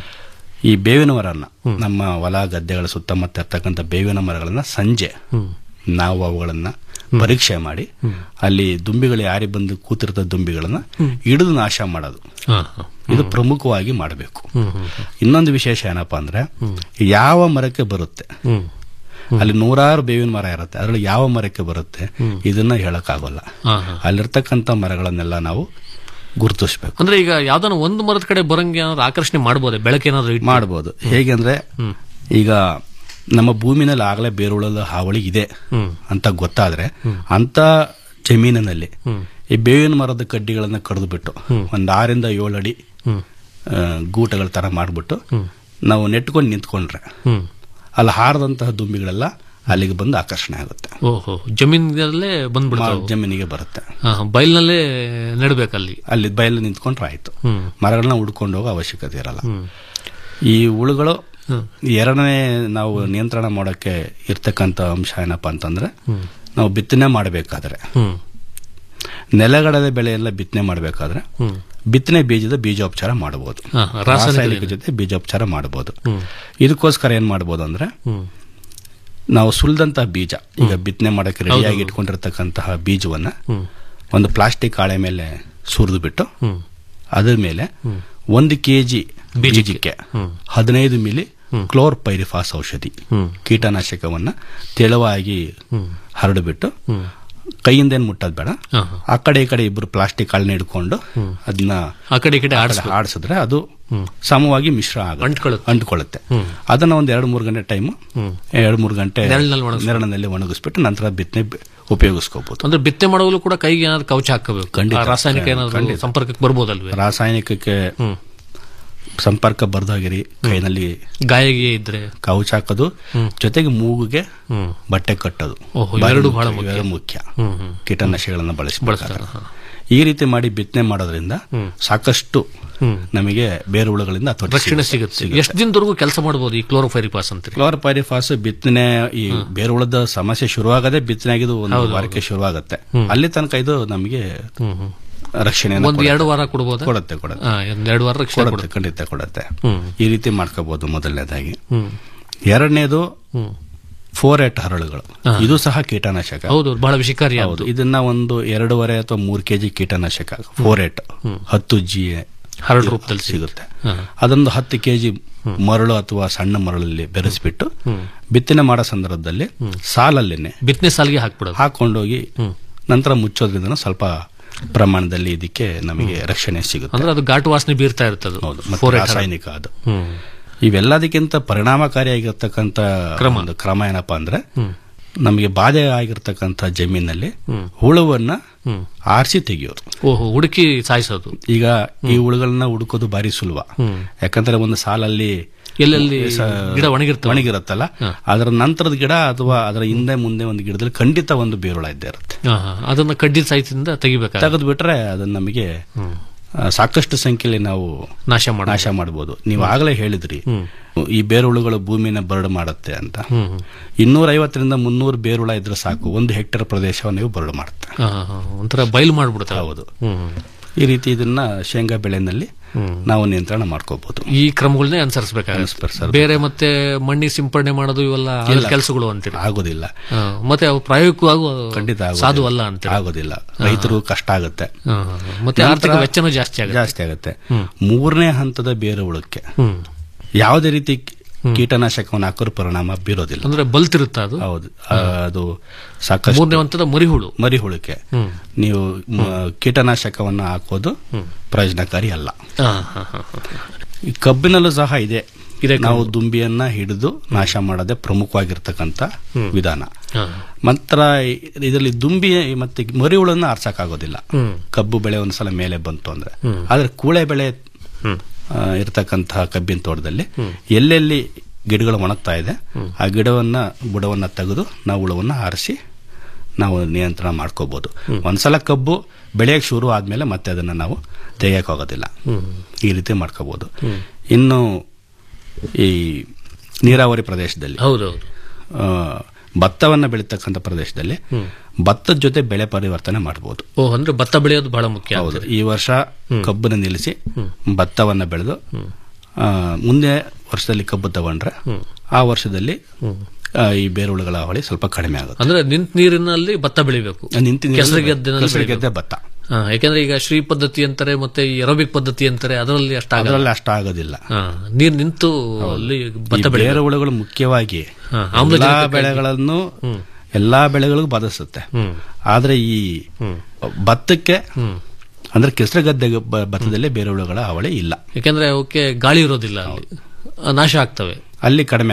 ಈ ಬೇವಿನ ಮರನ್ನ ನಮ್ಮ ಹೊಲ ಗದ್ದೆಗಳ ಸುತ್ತಮುತ್ತ ಇರ್ತಕ್ಕಂಥ ಬೇವಿನ ಮರಗಳನ್ನ ಸಂಜೆ ನಾವು ಅವುಗಳನ್ನ ಪರೀಕ್ಷೆ ಮಾಡಿ ಅಲ್ಲಿ ದುಂಬಿಗಳು ಯಾರಿ ಬಂದು ಕೂತಿರ್ತ ದುಂಬಿಗಳನ್ನ ಹಿಡಿದು ನಾಶ ಮಾಡೋದು ಹಾ, ಹಾ. ಇದು ಪ್ರಮುಖವಾಗಿ ಮಾಡಬೇಕು ಹ್ಮ್ ಹ್ಮ್ ಇನ್ನೊಂದು ವಿಶೇಷ ಏನಪ್ಪಾ ಅಂದ್ರೆ ಯಾವ ಮರಕ್ಕೆ ಬರುತ್ತೆ ಹ್ಮ್ ಅಲ್ಲಿ ನೂರಾರು ಬೇವಿನ ಮರ ಇರುತ್ತೆ ಅದ್ರಲ್ಲಿ ಯಾವ ಮರಕ್ಕೆ ಬರುತ್ತೆ ಇದನ್ನ ಹೇಳಕ್ಕಾಗಲ್ಲ ಹಾ, ಹಾ. ಅಲ್ಲಿರ್ತಕ್ಕಂಥ ಮರಗಳನ್ನೆಲ್ಲ ನಾವು ಗುರುತಿಸ್ಬೇಕು ಅಂದ್ರೆ ಈಗ ಯಾವ್ದಾನ ಒಂದು ಮರದ ಕಡೆ ಬರಂಗೆ ಏನಾದ್ರು ಆಕರ್ಷಣೆ ಮಾಡ್ಬೋದೆ ಬೆಳಕೇನಾದ್ರು ಇಟ್ಟು ಮಾಡ್ಬೋದು ಹೇಗೆ ಅಂದ್ರೆ ಈಗ ನಮ್ಮ ಭೂಮಿನಲ್ಲಿ ಆಗಲೇ ಬೇರುಳದ ಹಾವಳಿ ಇದೆ ಹ್ಮ್. ಅಂತ ಗೊತ್ತಾದ್ರೆ ಅಂತ ಜಮೀನಿನಲ್ಲಿ ಈ ಬೇವಿನ ಮರದ ಕಡ್ಡಿಗಳನ್ನ ಕಡಿದು ಬಿಟ್ಟು ಒಂದ್ ಆರಿಂದ ಏಳು ಅಡಿ ಹ್ಮ್. ಆ, ಗೂಟಗಳ ತರ ಮಾಡ್ಬಿಟ್ಟು ನಾವು ನೆಟ್ಕೊಂಡು ನಿಂತ್ಕೊಂಡ್ರೆ ಹ್ಮ್ ಅಲ್ಲಿ ಹಾರದಂತಹ ದುಂಬಿಗಳೆಲ್ಲ ಅಲ್ಲಿಗೆ ಬಂದು ಆಕರ್ಷಣೆ ಆಗುತ್ತೆ ಓಹೋ ಜಮೀನಲ್ಲೇ ಬಂದ್ಬಿಡ್ತಾವೆ ಮಾ- ಜಮೀನಿಗೆ ಬರುತ್ತೆ ಹಾ, ಬೈಲ್ನಲ್ಲೇ ನೆಡ್ಬೇಕಲ್ಲಿ ಅಲ್ಲಿ ಬಯಲು ನಿಂತ್ಕೊಂಡ್ರೆ ಆಯ್ತು ಹ್ಮ್. ಮರಗಳನ್ನ ಹುಡ್ಕೊಂಡು ಹೋಗೋ ಅವಶ್ಯಕತೆ ಇರಲ್ಲ ಹ್ಮ್. ಈ ಹುಳುಗಳು ಎರಡನೇ ನಾವು ನಿಯಂತ್ರಣ ಮಾಡೋಕ್ಕೆ ಇರ್ತಕ್ಕಂಥ ಅಂಶ ಏನಪ್ಪಾ ಅಂತಂದ್ರೆ ನಾವು ಬಿತ್ತನೆ ಮಾಡಬೇಕಾದ್ರೆ ಹ್ಮ್ ನೆಲಗಡಲೆ ಬೆಳೆಯೆಲ್ಲ ಬಿತ್ತನೆ ಮಾಡಬೇಕಾದ್ರೆ ಹ್ಮ್. ಬಿತ್ತನೆ ಬೀಜದ ಬೀಜೋಪಚಾರ ಮಾಡಬಹುದು ಹಾ, ರಾಸಾಯನಿಕ ರಾಸಾಯನಿಕ ಜೊತೆ ಬೀಜೋಪಚಾರ ಮಾಡಬಹುದು ಹ್ಮ್. ಇದಕ್ಕೋಸ್ಕರ ಏನ್ ಮಾಡಬಹುದು ಅಂದ್ರೆ ಹ್ಮ್ ನಾವು ಸುಲಿದಂತಹ ಬೀಜ ಈಗ ಬಿತ್ತನೆ ಮಾಡಕ್ಕೆ ರೆಡಿಯಾಗಿ ಇಟ್ಕೊಂಡಿರ್ತಕ್ಕಂತಹ ಬೀಜವನ್ನ ಒಂದು ಪ್ಲಾಸ್ಟಿಕ್ ಹಾಳೆ ಮೇಲೆ ಸುರಿದು ಬಿಟ್ಟು ಹ್ಮ್. ಅದ್ರ ಮೇಲೆ ಒಂದು ಕೆಜಿ ಬೀಜಕ್ಕೆ ಹದಿನೈದು ಮಿಲಿ ಕ್ಲೋರ್ ಪೈರಿಫಾಸ್ ಔಷಧಿ ಹ್ಮ್. ಕೀಟನಾಶಕವನ್ನ ತೆಳುವಾಗಿ ಹರಡುಬಿಟ್ಟು ಕೈಯಿಂದ ಏನ್ ಮುಟ್ಟೋದ್ ಬೇಡ ಹಾ, ಆ ಕಡೆ ಈ ಕಡೆ ಇಬ್ರು ಪ್ಲಾಸ್ಟಿಕ್ ಹಾಳನ್ನ ಹಿಡ್ಕೊಂಡು ಅದನ್ನ ಆ ಕಡೆ ಈ ಕಡೆ ಆ ಕಡೆ ಆಡಿಸ್ಬೇಕು. ಆಡಿಸಿದ್ರೆ ಅದು ಸಮವಾಗಿ ಮಿಶ್ರ ಆಗುತ್ತೆ ಅಂಟ್ಕೊಳ್ಳುತ್ತೆ. ಅಂಟ್ಕೊಳ್ಳುತ್ತೆ ಅದನ್ನ ಒಂದ್ ಎರಡು ಮೂರು ಗಂಟೆ ಟೈಮ್ ಎರಡು ಮೂರು ಗಂಟೆ ನೆರಳಿನಲ್ಲಿ ಒಣಗಿಸ್ಬೇಕು. ನೆರಳಿನಲ್ಲಿ ಒಣಗಿಸ್ಬಿಟ್ಟು ನಂತರ ಬಿತ್ತನೆ ಉಪಯೋಗಿಸ್ಕೋಬಹುದು ಅಂದ್ರೆ ಬಿತ್ತೆ ಮಾಡುವಾಗಲೂ ಕೂಡ ಕೈಗೆ ಏನಾದ್ರು ಕವಚ ಹಾಕಬೇಕು ಖಂಡಿತ. ಆ ರಾಸಾಯನಿಕ ಏನಾದ್ರು ಖಂಡಿತ. ಸಂಪರ್ಕಕ್ಕೆ ಬರ್ಬೋದಲ್ವೇ ರಾಸಾಯನಿಕಕ್ಕೆ ಹ್ಮ್. ಸಂಪರ್ಕ ಬರ್ದಾಗಿರಿ ಕೈನಲ್ಲಿ ಗಾಯಗೆ ಇದ್ರೆ ಕೌಚ್ ಹಾಕೋದು ಜೊತೆಗೆ ಮೂಗುಗೆ ಹ್ಮ್. ಬಟ್ಟೆ ಕಟ್ಟೋದು ಓಹೋ, ಬಾಯಿ ಇವೆರಡು ಮುಚ್ಚ- ಬಹಳ ಮುಖ್ಯ. ಇವೆರಡು ಮುಖ್ಯ ಹ್ಮ್, ಹ್ಮ್. ಕೀಟನಾಶಕಗಳನ್ನ ಬಳಸಿ ಬಳಸ್ತಾರೆ, ಹಾ. ಈ ರೀತಿ ಮಾಡಿ ಬಿತ್ತನೆ ಮಾಡೋದ್ರಿಂದ ಸಾಕಷ್ಟು ನಮಗೆ ಬೇರು ಹುಳುಗಳಿಂದ ಹತೋಟಿ ರಕ್ಷಣೆ ಸಿಗುತ್ತೆ ಎಷ್ಟು ದಿನದವರೆಗೂ ಕೆಲಸ ಮಾಡಬಹುದು ಈ ಕ್ಲೋರೋಫೈರಿಪಾಸ್ ಅಂತ ಕ್ಲೋರ್ಪೈರಿಫಾಸ್ ಬಿತ್ತನೆ ಈ ಬೇರು ಹುಳದ ಸಮಸ್ಯೆ ಶುರುವಾಗದೆ ಬಿತ್ತನೆ ಆಗಿದ್ದು ಒಂದು ಹೌದು, ವಾರಕ್ಕೆ ಶುರುವಾಗುತ್ತೆ ಅಲ್ಲಿ ತನಕ ಇದು ನಮಗೆ ರಕ್ಷಣೆ ಒಂದು ಎರಡು ವಾರ ಕೊಡ್ಬೋದಾ ಕೊಡುತ್ತೆ ಕೊಡುತ್ತೆ ಹಾ, ಒಂದ್ ಎರಡು ವಾರ ರಕ್ಷಣೆ ಕೊಡುತ್ತೆ ಖಂಡಿತ ಕೊಡುತ್ತೆ ಹ್ಮ್. ಈ ರೀತಿ ಮಾಡ್ಕೋಬಹುದು ಮೊದಲನೇದಾಗಿ ಹ್ಮ್. ಎರಡನೇದು ಹ್ಮ್. ಫೋರೆಟ್ ಹರಳುಗಳು ಇದು ಸಹ ಕೀಟನಾಶಕ ಹೌದು ಬಹಳ ವಿಷಕಾರಿ ಹೌದು ಇದನ್ನ ಒಂದು ಎರಡೂವರೆ ಅಥವಾ ಮೂರು ಕೆಜಿ ಕೀಟನಾಶಕ ಫೋರೆಟ್ ಹತ್ತು ಜಿ ಹರಳು ರೂಪದಲ್ಲಿ ಸಿಗುತ್ತೆ ಹಾ. ಅದೊಂದು ಹತ್ತು ಕೆಜಿ ಮರಳು ಅಥವಾ ಸಣ್ಣ ಮರಳಲ್ಲಿ ಬೆರೆಸ್ಬಿಟ್ಟು ಬಿತ್ತನೆ ಮಾಡೋ ಸಂದರ್ಭದಲ್ಲಿ ಸಾಲಲ್ಲೇನೆ ಬಿತ್ತನೆ ಸಾಲಿಗೆ ಹಾಕ್ಬಿಡೋದು ಹಾಕೊಂಡೋಗಿ ನಂತರ ಮುಚ್ಚೋದ್ರಿಂದ ಸ್ವಲ್ಪ ಪ್ರಮಾಣದಲ್ಲಿ ಇದಕ್ಕೆ ನಮಗೆ ರಕ್ಷಣೆ ಸಿಗುತ್ತೆ ಅಂದ್ರೆ ಅದು ಘಾಟು ವಾಸನೆ ಬೀರ್ತಾ ಇರ್ತದೆ ಹೌದು ಮತ್ತೆ Forex ಹರಳು. ರಾಸಾಯನಿಕ ಅದು ಹ್ಮ್. ಇವೆಲ್ಲದಕ್ಕಿಂತ ಪರಿಣಾಮಕಾರಿಯಾಗಿರ್ತಕ್ಕಂಥ ಕ್ರಮ. ಒಂದು ಕ್ರಮ ಏನಪ್ಪಾ ಅಂದ್ರೆ ನಮಗೆ ಬಾಧೆ ಆಗಿರ್ತಕ್ಕಂಥ ಜಮೀನಲ್ಲಿ ಹುಳುವನ್ನ ಆರಿಸಿ ತೆಗೆಯೋದು ಓಹೋ ಹುಡುಕಿ ಸಾಯಿಸೋದು ಈಗ ಈ ಹುಳುಗಳನ್ನ ಹುಡುಕೋದು ಬಾರಿ ಸುಲಭ ಯಾಕಂದ್ರೆ ಒಂದು ಸಾಲಲ್ಲಿ ಎಲ್ಲೆಲ್ಲಿ ಸ- ಗಿಡ ಒಣಗಿರ್ತವೆ. ಒಣಗಿರುತ್ತಲ್ಲ ಅದರ ನಂತರದ ಗಿಡ ಅಥವಾ ಅದರ ಹಿಂದೆ ಮುಂದೆ ಒಂದು ಗಿಡದಲ್ಲಿ ಖಂಡಿತ ಒಂದು ಬೇರುಳ ಇದ್ದೇ ಇರುತ್ತೆ ಹಾ, ಹಾ. ಅದನ್ನ ಕಡ್ಡಿ ಸಾಯಿಸಿಂದ ತೆಗಿಬೇಕಾಗ ತೆಗೆದು ಬಿಟ್ರೆ ಅದನ್ನ ನಮಗೆ ಆ, ಸಾಕಷ್ಟು ಸಂಖ್ಯೆಯಲ್ಲಿ ನಾವು ನಾಶ ಮಾಡ ನಾಶ ಮಾಡಬಹುದು ನೀವು ಆಗಲೇ ಹೇಳಿದ್ರಿ ಈ ಬೇರುಳುಗಳು ಭೂಮಿನ ಬರಡು ಮಾಡುತ್ತೆ ಅಂತ ಇನ್ನೂರ ಐವತ್ತರಿಂದ ಮುನ್ನೂರು ಬೇರುಳ ಇದ್ರೆ ಸಾಕು ಒಂದು ಹೆಕ್ಟೇರ್ ಪ್ರದೇಶವನ್ನು ನೀವು ಬರಡು ಮಾಡುತ್ತೆ ಒಂಥರ ಬಯಲು ಮಾಡ್ಬಿಡ್ತಾವೆ ಹೌದು ಹ್ಮ್. ಈ ರೀತಿ ಇದನ್ನ ಶೇಂಗಾ ಬೆಳೆನಲ್ಲಿ ನಾವು ನಿಯಂತ್ರಣ ಮಾಡ್ಕೋಬಹುದು ಈ ಕ್ರಮಗಳನ್ನೇ ಅನುಸರಿಸಬೇಕಾಗುತ್ತೆ ಬೇರೆ ಮತ್ತೆ ಮಣ್ಣಿ ಸಿಂಪಡಣೆ ಮಾಡೋದು ಇವೆಲ್ಲ ಇಲ್ಲ. ಕೆಲಸಗಳು ಅಂತೀರಿ ಆಗೋದಿಲ್ಲ ಹಾ, ಮತ್ತೆ ಅವು ಪ್ರಾಯೋಗಿಕವಾಗೂ ಖಂಡಿತ ಆಗೋದಿಲ್ಲ. ಸಾಧು ಅಲ್ಲ ಅಂತ ಆಗೋದಿಲ್ಲ ರೈತರು ಕಷ್ಟ ಆಗುತ್ತೆ ಹಾ, ಹಾ, ಹಾ. ಮತ್ತೆ ಆರ್ಥಿಕ ನಂತರ ವೆಚ್ಚನೂ ಜಾಸ್ತಿ ಆಗುತ್ತೆ ಜಾಸ್ತಿ ಆಗುತ್ತೆ ಮೂರನೇ ಹಂತದ ಬೇರೆ ಹುಳಕ್ಕೆ ಹ್ಮ್. ಯಾವುದೇ ರೀತಿ ಕೀಟನಾಶಕವನ್ನು ಹಾಕೋರು ಪರಿಣಾಮ ಬೀರೋದಿಲ್ಲ ಅಂದ್ರೆ ಬಲ್ತಿರುತ್ತ ಅದು ಹೌದು ಆ, ಅದು ಸಾಕಷ್ಟು ಮೂರನೇ ಹಂತದ ಮರಿಹುಳು ಮರಿಹುಳಕ್ಕೆ ಹ್ಮ್. ನೀವು ಮ, ಕೀಟನಾಶಕವನ್ನು ಹಾಕೋದು ಪ್ರಯೋಜನಕಾರಿ ಅಲ್ಲ ಹಾ, ಹಾ, ಹಾ, ಹಾ. ಈ ಕಬ್ಬಿನಲ್ಲೂ ಸಹ ಇದೆ ಇದೆ ನಾವು ದುಂಬಿಯನ್ನ ಹಿಡಿದು ನಾಶ ಮಾಡೋದೇ ಪ್ರಮುಖವಾಗಿರ್ತಕ್ಕಂಥ ವಿಧಾನ ಹಾ. ಮಾತ್ರ ಇದರಲ್ಲಿ ದುಂಬಿ ಮತ್ತೆ ಮರಿಹುಳನ್ನ ಆರ್ಸಕ್ಕಾಗೋದಿಲ್ಲ ಹ್ಮ್. ಕಬ್ಬು ಬೆಳೆ ಒಂದ್ಸಲ ಮೇಲೆ ಬಂತು ಅಂದ್ರೆ ಆದ್ರೆ ಕೂಳೆ ಬೆಳೆ ಆ, ಇರ್ತಕ್ಕಂತಹ ಕಬ್ಬಿನ ತೋಟದಲ್ಲಿ ಎಲ್ಲೆಲ್ಲಿ ಗಿಡಗಳು ಒಣಗ್ತಾ ಇದೆ ಆ ಗಿಡವನ್ನ ಬುಡವನ್ನ ತೆಗೆದು ನಾವು ಹುಳವನ್ನ ಆರಿಸಿ ನಾವು ನಿಯಂತ್ರಣ ಮಾಡ್ಕೋಬಹುದು ಒಂದ್ಸಲ ಕಬ್ಬು ಬೆಳೆಯಕ್ಕೆ ಶುರು ಆದ್ಮೇಲೆ ಮತ್ತೆ ಅದನ್ನ ನಾವು ತೆಗಿಯಕ್ಕಾಗೋದಿಲ್ಲ ಈ ರೀತಿ ಮಾಡ್ಕೋಬಹುದು ಇನ್ನು ಈ ನೀರಾವರಿ ಪ್ರದೇಶದಲ್ಲಿ ಹೌದೌದು ಆ, ಭತ್ತವನ್ನ ಬೆಳೀತಕ್ಕಂಥ ಪ್ರದೇಶದಲ್ಲಿ ಭತ್ತದ ಜೊತೆ ಬೆಳೆ ಪರಿವರ್ತನೆ ಮಾಡಬಹುದು ಓ ಅಂದ್ರೆ ಭತ್ತ ಬೆಳೆಯೋದು ಬಹಳ ಮುಖ್ಯ ಹೌದು ಈ ವರ್ಷ ಕಬ್ಬನ್ನು ನಿಲ್ಲಿಸಿ ಭತ್ತವನ್ನ ಬೆಳೆದು ಆ, ಮುಂದೆ ವರ್ಷದಲ್ಲಿ ಕಬ್ಬು ತಗೊಂಡ್ರೆ ಆ ವರ್ಷದಲ್ಲಿ ಆ, ಈ ಬೇರುಳುಗಳ ಹಾವಳಿ ಸ್ವಲ್ಪ ಕಡಿಮೆ ಆಗುತ್ತೆ ಅಂದ್ರೆ ನಿಂತ ನೀರಿನಲ್ಲಿ ಭತ್ತ ಬೆಳಿಬೇಕು ನಿಂತ ನೀರಲ್ಲಿ ಕೆಸರುಗೆದ್ದೆನಲ್ಲಿ ಕೆಸರುಗೆದ್ದೆ ಬೆಳಿಬೇಕು. ಭತ್ತ ಹಾ, ಯಾಕಂದ್ರೆ ಈಗ ಶ್ರೀ ಪದ್ಧತಿ ಅಂತಾರೆ ಮತ್ತೆ ಈ ಎರೋಬಿಕ್ ಪದ್ಧತಿ ಅಂತಾರೆ ಅದರಲ್ಲಿ ಅಷ್ಟಾಗಲ್ಲ ಅದರಲ್ಲಿ ಅಷ್ಟ ಆಗೋದಿಲ್ಲ ಹಾ, ನೀರ್ ನಿಂತು ಅಲ್ಲಿ ಭತ್ತ ಈ ಬೆಳೆ ಬೇರು ಹುಳುಗಳು ಮುಖ್ಯವಾಗಿ ಹಾ, ಎಲ್ಲಾ ಆಮ್ಲಜನಕಕ್ಕಾಗಿ. ಬೆಳೆಗಳನ್ನು ಎಲ್ಲಾ ಬೆಳೆಗಳಿಗೂ ಬಾಧಿಸುತ್ತೆ ಆದ್ರೆ ಈ ಭತ್ತಕ್ಕೆ ಅಂದ್ರೆ ಕೆಸರು ಗದ್ದೆ ಭತ್ತದಲ್ಲಿ ಬೇರೆ ಹುಳುಗಳ ಹಾವಳಿ ಇಲ್ಲ ಯಾಕಂದ್ರೆ ಅವಕ್ಕೆ ಗಾಳಿ ಇರೋದಿಲ್ಲ ಅಲ್ಲಿ ಆ, ನಾಶ ಆಗ್ತವೆ ಅಲ್ಲಿ ಕಡಿಮೆ ಆಗುತ್ತೆ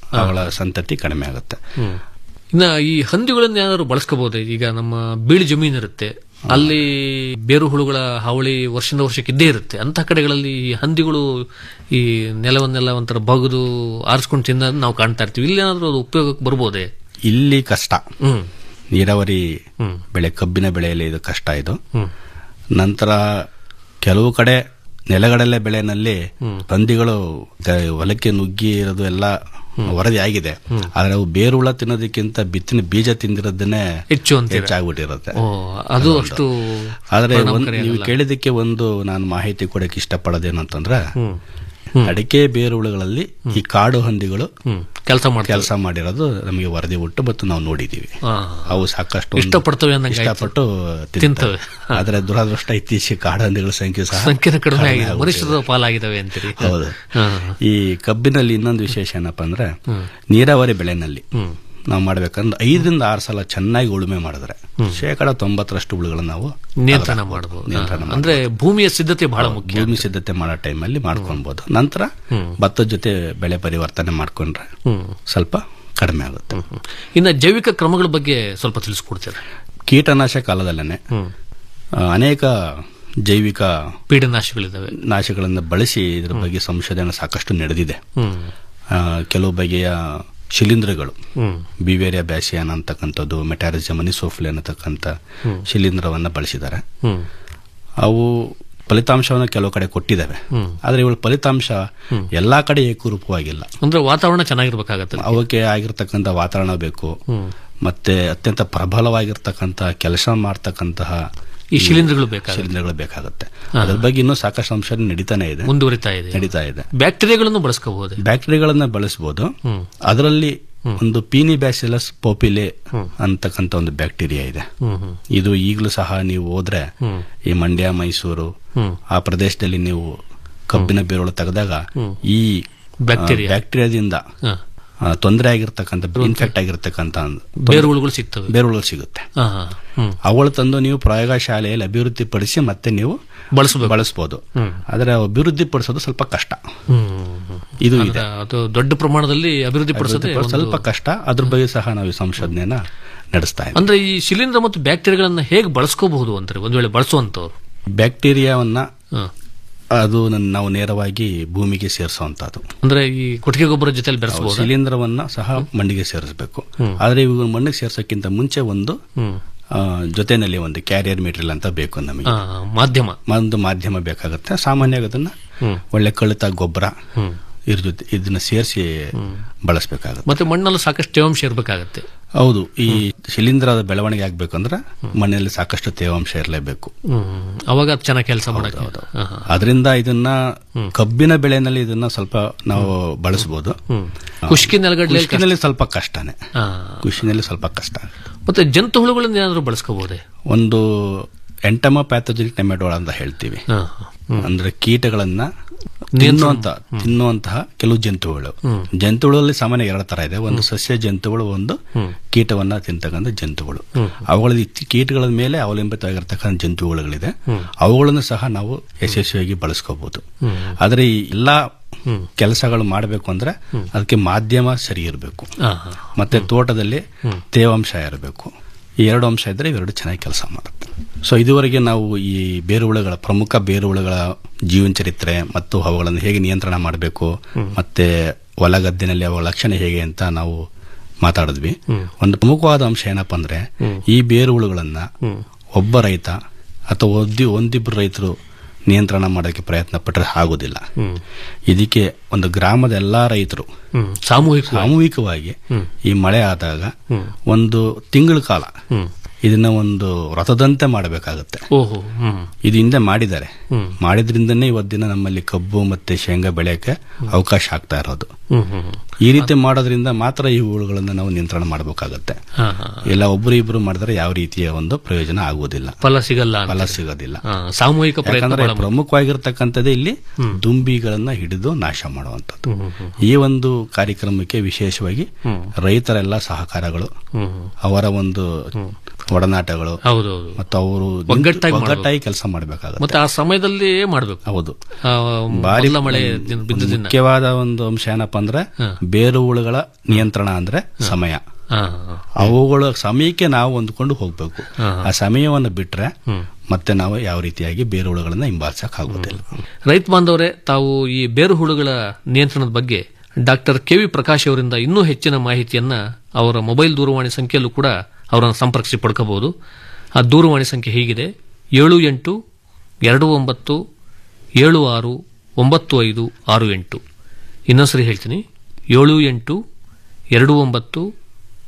ಅವಳ ಸಂತತಿ ಕಡಿಮೆ ಆಗುತ್ತೆ ಹ್ಮ್. ಇನ್ನ ಈ ಹಂದಿಗಳನ್ನ ಏನಾದ್ರು ಬಳಸ್ಕೋಬಹುದೇ ಈಗ ನಮ್ಮ ಬೀಳು ಜಮೀನು ಇರುತ್ತೆ ಅಲ್ಲಿ ಬೇರು ಹುಳುಗಳ ಹಾವಳಿ ವರ್ಷದಿಂದ ವರ್ಷಕ್ಕೆ ಇದ್ದೇ ಇರುತ್ತೆ ಅಂತ ಕಡೆಗಳಲ್ಲಿ ಈ ಹಂದಿಗಳು ಈ ನೆಲವನ್ನೆಲ್ಲ ಒಂಥರ ಬಗದು ಆರಿಸ್ಕೊಂಡು ತಿನ್ನೋದು ನಾವು ಕಾಣ್ತಾ ಇರ್ತೀವಿ ಇಲ್ಲಿ ಏನಾದ್ರು ಅದು ಉಪಯೋಗಕ್ಕೆ ಬರ್ಬೋದೇ ಇಲ್ಲಿ ಕಷ್ಟ ಹ್ಮ್ ನೀರಾವರಿ ಹ್ಮ್. ಬೆಳೆ ಕಬ್ಬಿನ ಬೆಳೆಯಲ್ಲಿ ಇದು ಕಷ್ಟ ಇದು ಹ್ಮ್. ನಂತರ ಕೆಲವು ಕಡೆ ನೆಲಗಡಲೆ ಬೆಳೆನಲ್ಲಿ ಹಂದಿಗಳು ಗ- ಹೊಲಕ್ಕೆ ನುಗ್ಗಿ ಇರೋದು ಎಲ್ಲ ವರದಿ ಆಗಿದೆ ಆದ್ರೆ ಅವು ಬೇರುಳ ತಿನ್ನೋದಕ್ಕಿಂತ ಬಿತ್ತಿನ ಬೀಜ ತಿಂದಿರೋದನ್ನೇ ಹೆಚ್ಚು ಅಂತೀರ? ಹೆಚ್ಚಾಗ್ಬಿಟ್ಟಿರುತ್ತೆ ಓ, ಅದು ಅಷ್ಟು ಆದ್ರೆ ಒಂದ್- ಪರಿಣಾಮಕಾರಿ ನೀವು ಆಗಲ್ಲ. ಕೇಳಿದಕ್ಕೆ ಒಂದು ನಾನು ಮಾಹಿತಿ ಕೊಡಕ್ಕೆ ಇಷ್ಟಪಡೋದೇನು ಅಂತಂದ್ರೆ ಹ್ಮ್. ಅಡಿಕೆ ಬೇರುಳುಗಳಲ್ಲಿ ಈ ಕಾಡು ಹಂದಿಗಳು ಕೆಲಸ ಮಾಡ್ತವೆ. ಕೆಲಸ ಮಾಡಿರೋದು ನಮಗೆ ವರದಿ ಉಂಟು ಮತ್ತು ನಾವು ನೋಡಿದೀವಿ ಆ. ಅವು ಸಾಕಷ್ಟು ಒಂದು- ಇಷ್ಟಪಡ್ತವೆ ಅಂದಂಗೆ ಆಯ್ತು. ಇಷ್ಟಪಟ್ಟು ತಿಂತವೆ. ತಿಂತವೆ ಆದ್ರೆ ದುರದೃಷ್ಟ ಇತ್ತೀಚೆಗೆ ಕಾಡು ಹಂದಿಗಳ ಸಂಖ್ಯೆ ಸಹ ಸಂಖ್ಯೆ ಕಡಿಮೆ ಆಗಿದೆ ಆಗ್ಬಿಟ್ಟಿದೆ. ಮನುಷ್ಯರ ಪಾಲಾಗಿದ್ದಾವೆ ಅಂತೀರಿ ಹೌದು ಹಾ. ಈ ಕಬ್ಬಿನಲ್ಲಿ ಇನ್ನೊಂದು ವಿಶೇಷ ಏನಪ್ಪಾ ಅಂದ್ರೆ ನೀರಾವರಿ ಬೆಳೆನಲ್ಲಿ ನಾವು ಮಾಡ್ಬೇಕಂದ್ರೆ ಐದರಿಂದ ಆರು ಸಲ ಚೆನ್ನಾಗಿ ಉಳುಮೆ ಮಾಡಿದ್ರೆ ಶೇಕಡ ತೊಂಬತ್ತರಷ್ಟು ಹುಳುಗಳನ್ನ ನಾವು ನಿಯಂತ್ರಣ ತೆಗೆದಾಕ್ಬೋದು. ಮಾಡಬಹುದು ನಿಯಂತ್ರಣ ಅಂದ್ರೆ ಭೂಮಿಯ ಸಿದ್ಧತೆ ಬಹಳ ಮುಖ್ಯ ಭೂಮಿ ಸಿದ್ಧತೆ ಮಾಡೋ ಟೈಮಲ್ಲಿ ಮಾಡ್ಕೊಬಹುದು ನಂತರ ಭತ್ತದ ಜೊತೆ ಬೆಳೆ ಪರಿವರ್ತನೆ ಮಾಡ್ಕೊಂಡ್ರೆ ಹ್ಮ್. ಸ್ವಲ್ಪ ಕಡಿಮೆ ಆಗುತ್ತೆ ಇನ್ನ ಜೈವಿಕ ಕ್ರಮಗಳ ಬಗ್ಗೆ ಸ್ವಲ್ಪ ತಿಳಿಸ್ಕೊಡ್ತೀರಾ ಕೀಟನಾಶ ಕಾಲದಲ್ಲೇನೆ ಆ, ಅನೇಕ ಜೈವಿಕ ಪೀಡನಾಶಗಳಿದ್ದಾವೆ ನಾಶಗಳನ್ನು ಬಳಸಿ ಇದರ ಬಗ್ಗೆ ಸಂಶೋಧನೆ ಸಾಕಷ್ಟು ನಡೆದಿದೆ ಹ್ಮ್. ಆ, ಕೆಲವು ಬಗೆಯ ಶಿಲೀಂಧ್ರಗಳು ಹ್ಮ್. ಬಿವೇರಿಯಾ ಬ್ಯಾಸಿಯಾನ್ ಅಂತಕ್ಕಂಥದ್ದು ಮೆಟಾರಿಸಮ್ ಅನಿಸೋಫ್ಲೆ ಅನ್ನತಕ್ಕಂಥ ಹ್ಮ್. ಶಿಲೀಂಧ್ರವನ್ನ ಬಳಸಿದ್ದಾರೆ ಹ್ಮ್. ಅವು ಫಲಿತಾಂಶವನ್ನು ಕೆಲವು ಕಡೆ ಕೊಟ್ಟಿದ್ದಾವೆ ಹ್ಮ್. ಆದ್ರೆ ಇವಳ ಫಲಿತಾಂಶ ಎಲ್ಲಾ ಕಡೆ ಏಕರೂಪವಾಗಿಲ್ಲ ಅಂದ್ರೆ ವಾತಾವರಣ ಚೆನ್ನಾಗಿರ್ಬೇಕಾಗತ್ತೆ ಅವಕ್ಕೆ ಆಗಿರ್ತಕ್ಕಂಥ ವಾತಾವರಣ ಬೇಕು ಹ್ಮ್. ಮತ್ತೆ ಅತ್ಯಂತ ಪ್ರಬಲವಾಗಿರ್ತಕ್ಕಂಥ ಕೆಲಸ ಮಾಡ್ತಕ್ಕಂತಹ ಈ ಶಿಲೀಂಧ್ರಗಳು ಬೇಕಾಗುತ್ತೆ. ಶಿಲೀಂಧ್ರಗಳು ಬೇಕಾಗುತ್ತೆ ಹಾ. ಅದ್ರ ಬಗ್ಗೆ ಇನ್ನೂ ಸಾಕಷ್ಟು ಸಂಶೋಧನೆ ನಡೀತಾನೆ ಇದೆ ಮುಂದುವರಿತಾ ಇದೆ ನಡೀತಾ ಇದೆ ಬ್ಯಾಕ್ಟೀರಿಯಾಗಳನ್ನು ಬಳಸ್ಕೋಬಹುದು ಬ್ಯಾಕ್ಟೀರಿಯಾಗಳನ್ನ ಬಳಸಬಹುದು ಹ್ಮ್. ಅದರಲ್ಲಿ ಒಂದು ಪೀನಿ ಬ್ಯಾಸಿಲಸ್ ಪೋಪಿಲೆ ಅಂತಕ್ಕಂಥ ಒಂದು ಬ್ಯಾಕ್ಟೀರಿಯಾ ಇದೆ ಹ್ಮ್, ಹ್ಮ್. ಇದು ಈಗಲೂ ಸಹ ನೀವು ಹೋದ್ರೆ ಹ್ಮ್. ಈ ಮಂಡ್ಯ ಮೈಸೂರು ಹ್ಮ್. ಆ ಪ್ರದೇಶದಲ್ಲಿ ನೀವು ಕಬ್ಬಿನ ಬೇರುಗಳು ತೆಗೆದಾಗ ಹ್ಮ್. ಈ ಬ್ಯಾಕ್ಟೀರಿಯಾ. ಬ್ಯಾಕ್ಟೀರಿಯಾದಿಂದ ಹಾ. ತೊಂದರೆ ಆಗಿರ್ತಕ್ಕಂಥ ಇನ್ಫೆಕ್ಟ್ ಆಗಿರ್ತಕ್ಕಂಥ ಬೇರುಹುಳುಗಳು ಸಿಗ್ತವೆ ಬೇರುಗಳು ಸಿಗುತ್ತೆ ಹಾ, ಹಾ. ಹ್ಮ್. ಅವಳು ತಂದು ನೀವು ಪ್ರಯೋಗಶಾಲೆಯಲ್ಲಿ ಅಭಿವೃದ್ಧಿ ಪಡಿಸಿ ಮತ್ತೆ ನೀವು ಬಳಸಬೇಕು ಬಳಸಬಹುದು ಹ್ಮ್. ಆದ್ರೆ ಅಭಿವೃದ್ಧಿ ಪಡಿಸೋದು ಸ್ವಲ್ಪ ಕಷ್ಟ ಹ್ಮ್. ಇದು ಅಂದ್ರೆ ಇದೆ ಅದು ದೊಡ್ಡ ಪ್ರಮಾಣದಲ್ಲಿ ಅಭಿವೃದ್ಧಿ ಪಡಿಸೋದೇ ಅಭಿವೃದ್ಧಿ ಪಡಿಸೋದು ಸ್ವಲ್ಪ ಕಷ್ಟ ಅದ್ರ ಬಗ್ಗೆ ಸಹ ನಾವು ಈ ಸಂಶೋಧನೆಯನ್ನ ನಡೆಸ್ತಾ ಇದ್ದೀವಿ ಅಂದ್ರೆ ಈ ಶಿಲೀಂಧ್ರ ಮತ್ತು ಬ್ಯಾಕ್ಟೀರಿಯಾಗಳನ್ನ ಹೇಗೆ ಬಳಸ್ಕೋಬಹುದು ಅಂತಾರೆ ಒಂದ್ ವೇಳೆ ಬಳಸುವಂತವ್ರು ಬ್ಯಾಕ್ಟೀರಿಯಾವನ್ನ ಹಾ. ಅದು ನನ್- ನಾವು ನೇರವಾಗಿ ಭೂಮಿಗೆ ಸೇರಿಸುವಂತದ್ದು ಅಂದ್ರೆ ಈ ಕೊಟ್ಟಿಗೆ ಗೊಬ್ಬರ ಜೊತೆಲಿ ಬೆರೆಸಬಹುದು ಶಿಲೀಂಧ್ರವನ್ನ ಸಹ ಮಣ್ಣಿಗೆ ಸೇರಿಸಬೇಕು ಹ್ಮ್. ಆದ್ರೆ ಇವು ಮಣ್ಣಿಗೆ ಸೇರ್ಸೋಕ್ಕಿಂತ ಮುಂಚೆ ಒಂದು ಹ್ಮ್. ಆ, ಜೊತೆನಲ್ಲಿ ಒಂದು ಕ್ಯಾರಿಯರ್ ಮೆಟೀರಿಯಲ್ ಅಂತ ಬೇಕು ನಮಗೆ ಆ, ಮಾಧ್ಯಮ ಒಂದು ಮಾಧ್ಯಮ ಬೇಕಾಗುತ್ತೆ ಸಾಮಾನ್ಯವಾಗಿ ಅದನ್ನ ಹ್ಮ್. ಒಳ್ಳೆ ಕಳಿತ ಗೊಬ್ಬರ ಹ್ಮ್. ಇದ್ರ ಜೊತೆ ಇದನ್ನ ಸೇರಿಸಿ ಬಳಸಬೇಕಾಗುತ್ತೆ ಮತ್ತೆ ಮಣ್ಣಲ್ಲೂ ಸಾಕಷ್ಟು ತೇವಾಂಶ ಇರಬೇಕಾಗತ್ತೆ ಹೌದು ಈ ಶಿಲೀಂಧ್ರದ ಬೆಳವಣಿಗೆ ಆಗ್ಬೇಕಂದ್ರೆ ಮಣ್ಣಿನಲ್ಲಿ ಸಾಕಷ್ಟು ತೇವಾಂಶ ಇರಲೇಬೇಕು ಅವಾಗ ಅದು ಚೆನ್ನಾಗಿ ಕೆಲಸ ಮಾಡಕ್ಕೆ ಹಾ, ಹಾ. ಅದರಿಂದ ಇದನ್ನ ಕಬ್ಬಿನ ಬೆಳೆನಲ್ಲಿ ಇದನ್ನ ಸ್ವಲ್ಪ ನಾವು ಬಳಸಬಹುದು ಕುಷ್ಕಿ ನೆಲಗಡಲೆ ಕುಷ್ಕಿನಲ್ಲಿ ಸ್ವಲ್ಪ ಕಷ್ಟನೇ ಹಾ. ಕುಷಿನಲ್ಲಿ ಸ್ವಲ್ಪ ಕಷ್ಟ ಮತ್ತೆ ಜಂತು ಹುಳುಗಳನ್ನ ಏನಾದ್ರು ಬಳಸ್ಕೋಬಹುದೇ ಒಂದು ಎಂಟಮ ಪ್ಯಾಥೋಜನಿಕ್ ಟೆಮೆಟೋಳ ಅಂತ ಹೇಳ್ತೀವಿ ಹಾ. ಅಂದ್ರೆ ಕೀಟಗಳನ್ನ ತಿನ್ನುವಂತ ತಿನ್ನುವಂತಹ ಕೆಲವು ಜಂತುಗಳು ಜಂತುಗಳಲ್ಲಿ ಸಾಮಾನ್ಯ ಎರಡು ತರ ಇದೆ ಒಂದು ಸಸ್ಯ ಜಂತುಗಳು ಒಂದು ಕೀಟವನ್ನ ತಿಂತಕ್ಕಂಥ ಜಂತುಗಳು ಅವುಗಳ ಈ ಕೀಟಗಳ ಮೇಲೆ ಅವಲಂಬಿತವಾಗಿರ್ತಕ್ಕಂಥ ಜಂತುಗಳಿದೆ ಅವುಗಳನ್ನು ಸಹ ನಾವು ಯಶಸ್ವಿಯಾಗಿ ಬಳಸ್ಕೋಬಹುದು ಆದ್ರೆ ಈ ಎಲ್ಲಾ ಕೆಲಸಗಳು ಮಾಡಬೇಕು ಅಂದ್ರೆ ಅದಕ್ಕೆ ಮಾಧ್ಯಮ ಸರಿ ಇರಬೇಕು ಹಾ, ಹಾ. ಮತ್ತೆ ತೋಟದಲ್ಲಿ ತೇವಾಂಶ ಇರಬೇಕು ಈ ಎರಡು ಅಂಶ ಇದ್ರೆ ಇವೆರಡು ಚೆನ್ನಾಗಿ ಕೆಲಸ ಮಾಡುತ್ತೆ ಸೊ ಇದುವರೆಗೆ ನಾವು ಈ ಬೇರುಹುಳುಗಳ ಪ್ರಮುಖ ಬೇರುಹುಳುಗಳ ಜೀವನ ಚರಿತ್ರೆ ಮತ್ತು ಅವುಗಳನ್ನು ಹೇಗೆ ನಿಯಂತ್ರಣ ಮಾಡಬೇಕು ಮತ್ತೆ ಹೊಲ ಗದ್ದೆನಲ್ಲಿ ಅವುಗಳ ಲಕ್ಷಣ ಹೇಗೆ ಅಂತ ನಾವು ಮಾತಾಡಿದ್ವಿ ಒಂದು ಪ್ರಮುಖವಾದ ಅಂಶ ಏನಪ್ಪಾ ಅಂದ್ರೆ ಈ ಬೇರುಹುಳುಗಳನ್ನ ಒಬ್ಬ ರೈತ ಅಥವಾ ಒಂದಿ ಒಂದಿಬ್ಬರು ರೈತರು ನಿಯಂತ್ರಣ ಮಾಡೋಕ್ಕೆ ಪ್ರಯತ್ನ ಪಟ್ಟರೆ ಆಗೋದಿಲ್ಲ ಇದಕ್ಕೆ ಒಂದು ಗ್ರಾಮದ ಎಲ್ಲಾ ರೈತರು ಹ್ಮ್. ಸಾಮೂಹಿಕ ಸಾಮೂಹಿಕವಾಗಿ ಈ ಮಳೆ ಆದಾಗ ಒಂದು ತಿಂಗಳ ಕಾಲ ಇದನ್ನ ಒಂದು ವ್ರತದಂತೆ ಮಾಡಬೇಕಾಗುತ್ತೆ ಓಹೋ ಹ್ಮ್ ಇದು ಹಿಂದೆ ಮಾಡಿದ್ದಾರೆ ಮಾಡಿದ್ರಿಂದನೇ ಇವತ್ತಿನ ನಮ್ಮಲ್ಲಿ ಕಬ್ಬು ಮತ್ತೆ ಶೇಂಗಾ ಬೆಳೆಯಕ್ಕೆ ಅವಕಾಶ ಆಗ್ತಾ ಇರೋದು ಹ್ಮ್ ಹ್ಮ್ ಈ ರೀತಿ ಮಾಡೋದ್ರಿಂದ ಮಾತ್ರ ಈ ಹುಳುಗಳನ್ನ ನಾವು ನಿಯಂತ್ರಣ ಮಾಡಬೇಕಾಗತ್ತೆ ಹಾ, ಹಾ. ಇಲ್ಲ ಒಬ್ರು ಇಬ್ರು ಮಾಡಿದ್ರೆ ಯಾವ ರೀತಿಯ ಒಂದು ಪ್ರಯೋಜನ ಆಗುವುದಿಲ್ಲ ಫಲ ಸಿಗಲ್ಲ ಅಂತ. ಫಲ ಸಿಗೋದಿಲ್ಲ ಹಾ, ಸಾಮೂಹಿಕ ಪ್ರಯತ್ನ ಯಾಕಂದ್ರೆ ಬಹಳ ಮುಖ್ಯ. ಪ್ರಮುಖವಾಗಿರ್ತಕ್ಕಂಥದ್ದೇ ಇಲ್ಲಿ ದುಂಬಿಗಳನ್ನ ಹಿಡಿದು ನಾಶ ಮಾಡುವಂಥದ್ದು ಈ ಒಂದು ಕಾರ್ಯಕ್ರಮಕ್ಕೆ ವಿಶೇಷವಾಗಿ ರೈತರೆಲ್ಲ ಸಹಕಾರಗಳು ಅವರ ಒಂದು ಒಡನಾಟಗಳು ಹೌದೌದು ಮತ್ತು ಅವರು ಒಗ್ಗಟ್ಟಾಗಿ ಒಗ್ಗಟ್ಟಾಗಿ ಕೆಲಸ ಮಾಡಬೇಕಾಗುತ್ತೆ ಮತ್ತೆ ಆ ಸಮಯದಲ್ಲಿ ಮಾಡಬೇಕು ಹೌದು ಆ, ಬಾರಿ ಮೊದಲ ಮಳೆ ದಿನ- ಬಿದ್ದ ದಿನ ಮುಖ್ಯವಾದ ಒಂದು ಅಂಶ ಏನಪ್ಪಾ ಅಂದ್ರೆ ಬೇರು ಹುಳುಗಳ ನಿಯಂತ್ರಣ ಅಂದ್ರೆ ಸಮಯ ಹಾ, ಅವುಗಳ ಸಮಯಕ್ಕೆ ನಾವು ಹೊಂದ್ಕೊಂಡು ಹೋಗ್ಬೇಕು ಆ ಸಮಯವನ್ನು ಬಿಟ್ರೆ ಮತ್ತೆ ನಾವು ಯಾವ ರೀತಿಯಾಗಿ ಬೇರು ಹುಳುಗಳನ್ನ ಹಿಂಬಾಲಿಸಕ್ ಆಗೋದಿಲ್ಲ ರೈತ ಬಾಂಧವರೇ ತಾವು ಈ ಬೇರು ಹುಳುಗಳ ನಿಯಂತ್ರಣದ ಬಗ್ಗೆ ಡಾಕ್ಟರ್ ಕೆವಿ ಪ್ರಕಾಶ್ ಅವರಿಂದ ಇನ್ನೂ ಹೆಚ್ಚಿನ ಮಾಹಿತಿಯನ್ನ ಅವರ ಮೊಬೈಲ್ ದೂರವಾಣಿ ಸಂಖ್ಯೆಯಲ್ಲೂ ಕೂಡ ಅವರನ್ನು ಸಂಪರ್ಕಿಸಿ ಪಡ್ಕೋಬಹುದು ಆ ದೂರವಾಣಿ ಸಂಖ್ಯೆ ಹೀಗಿದೆ ಏಳು ಎಂಟು ಎರಡು ಒಂಬತ್ತು ಏಳು ಆರು ಒಂಬತ್ತು ಐದು ಆರು ಎಂಟು ಇನ್ನೊಂದ್ಸರಿ ಹೇಳ್ತೀನಿ ಏಳು ಎಂಟು ಎರಡು ಒಂಬತ್ತು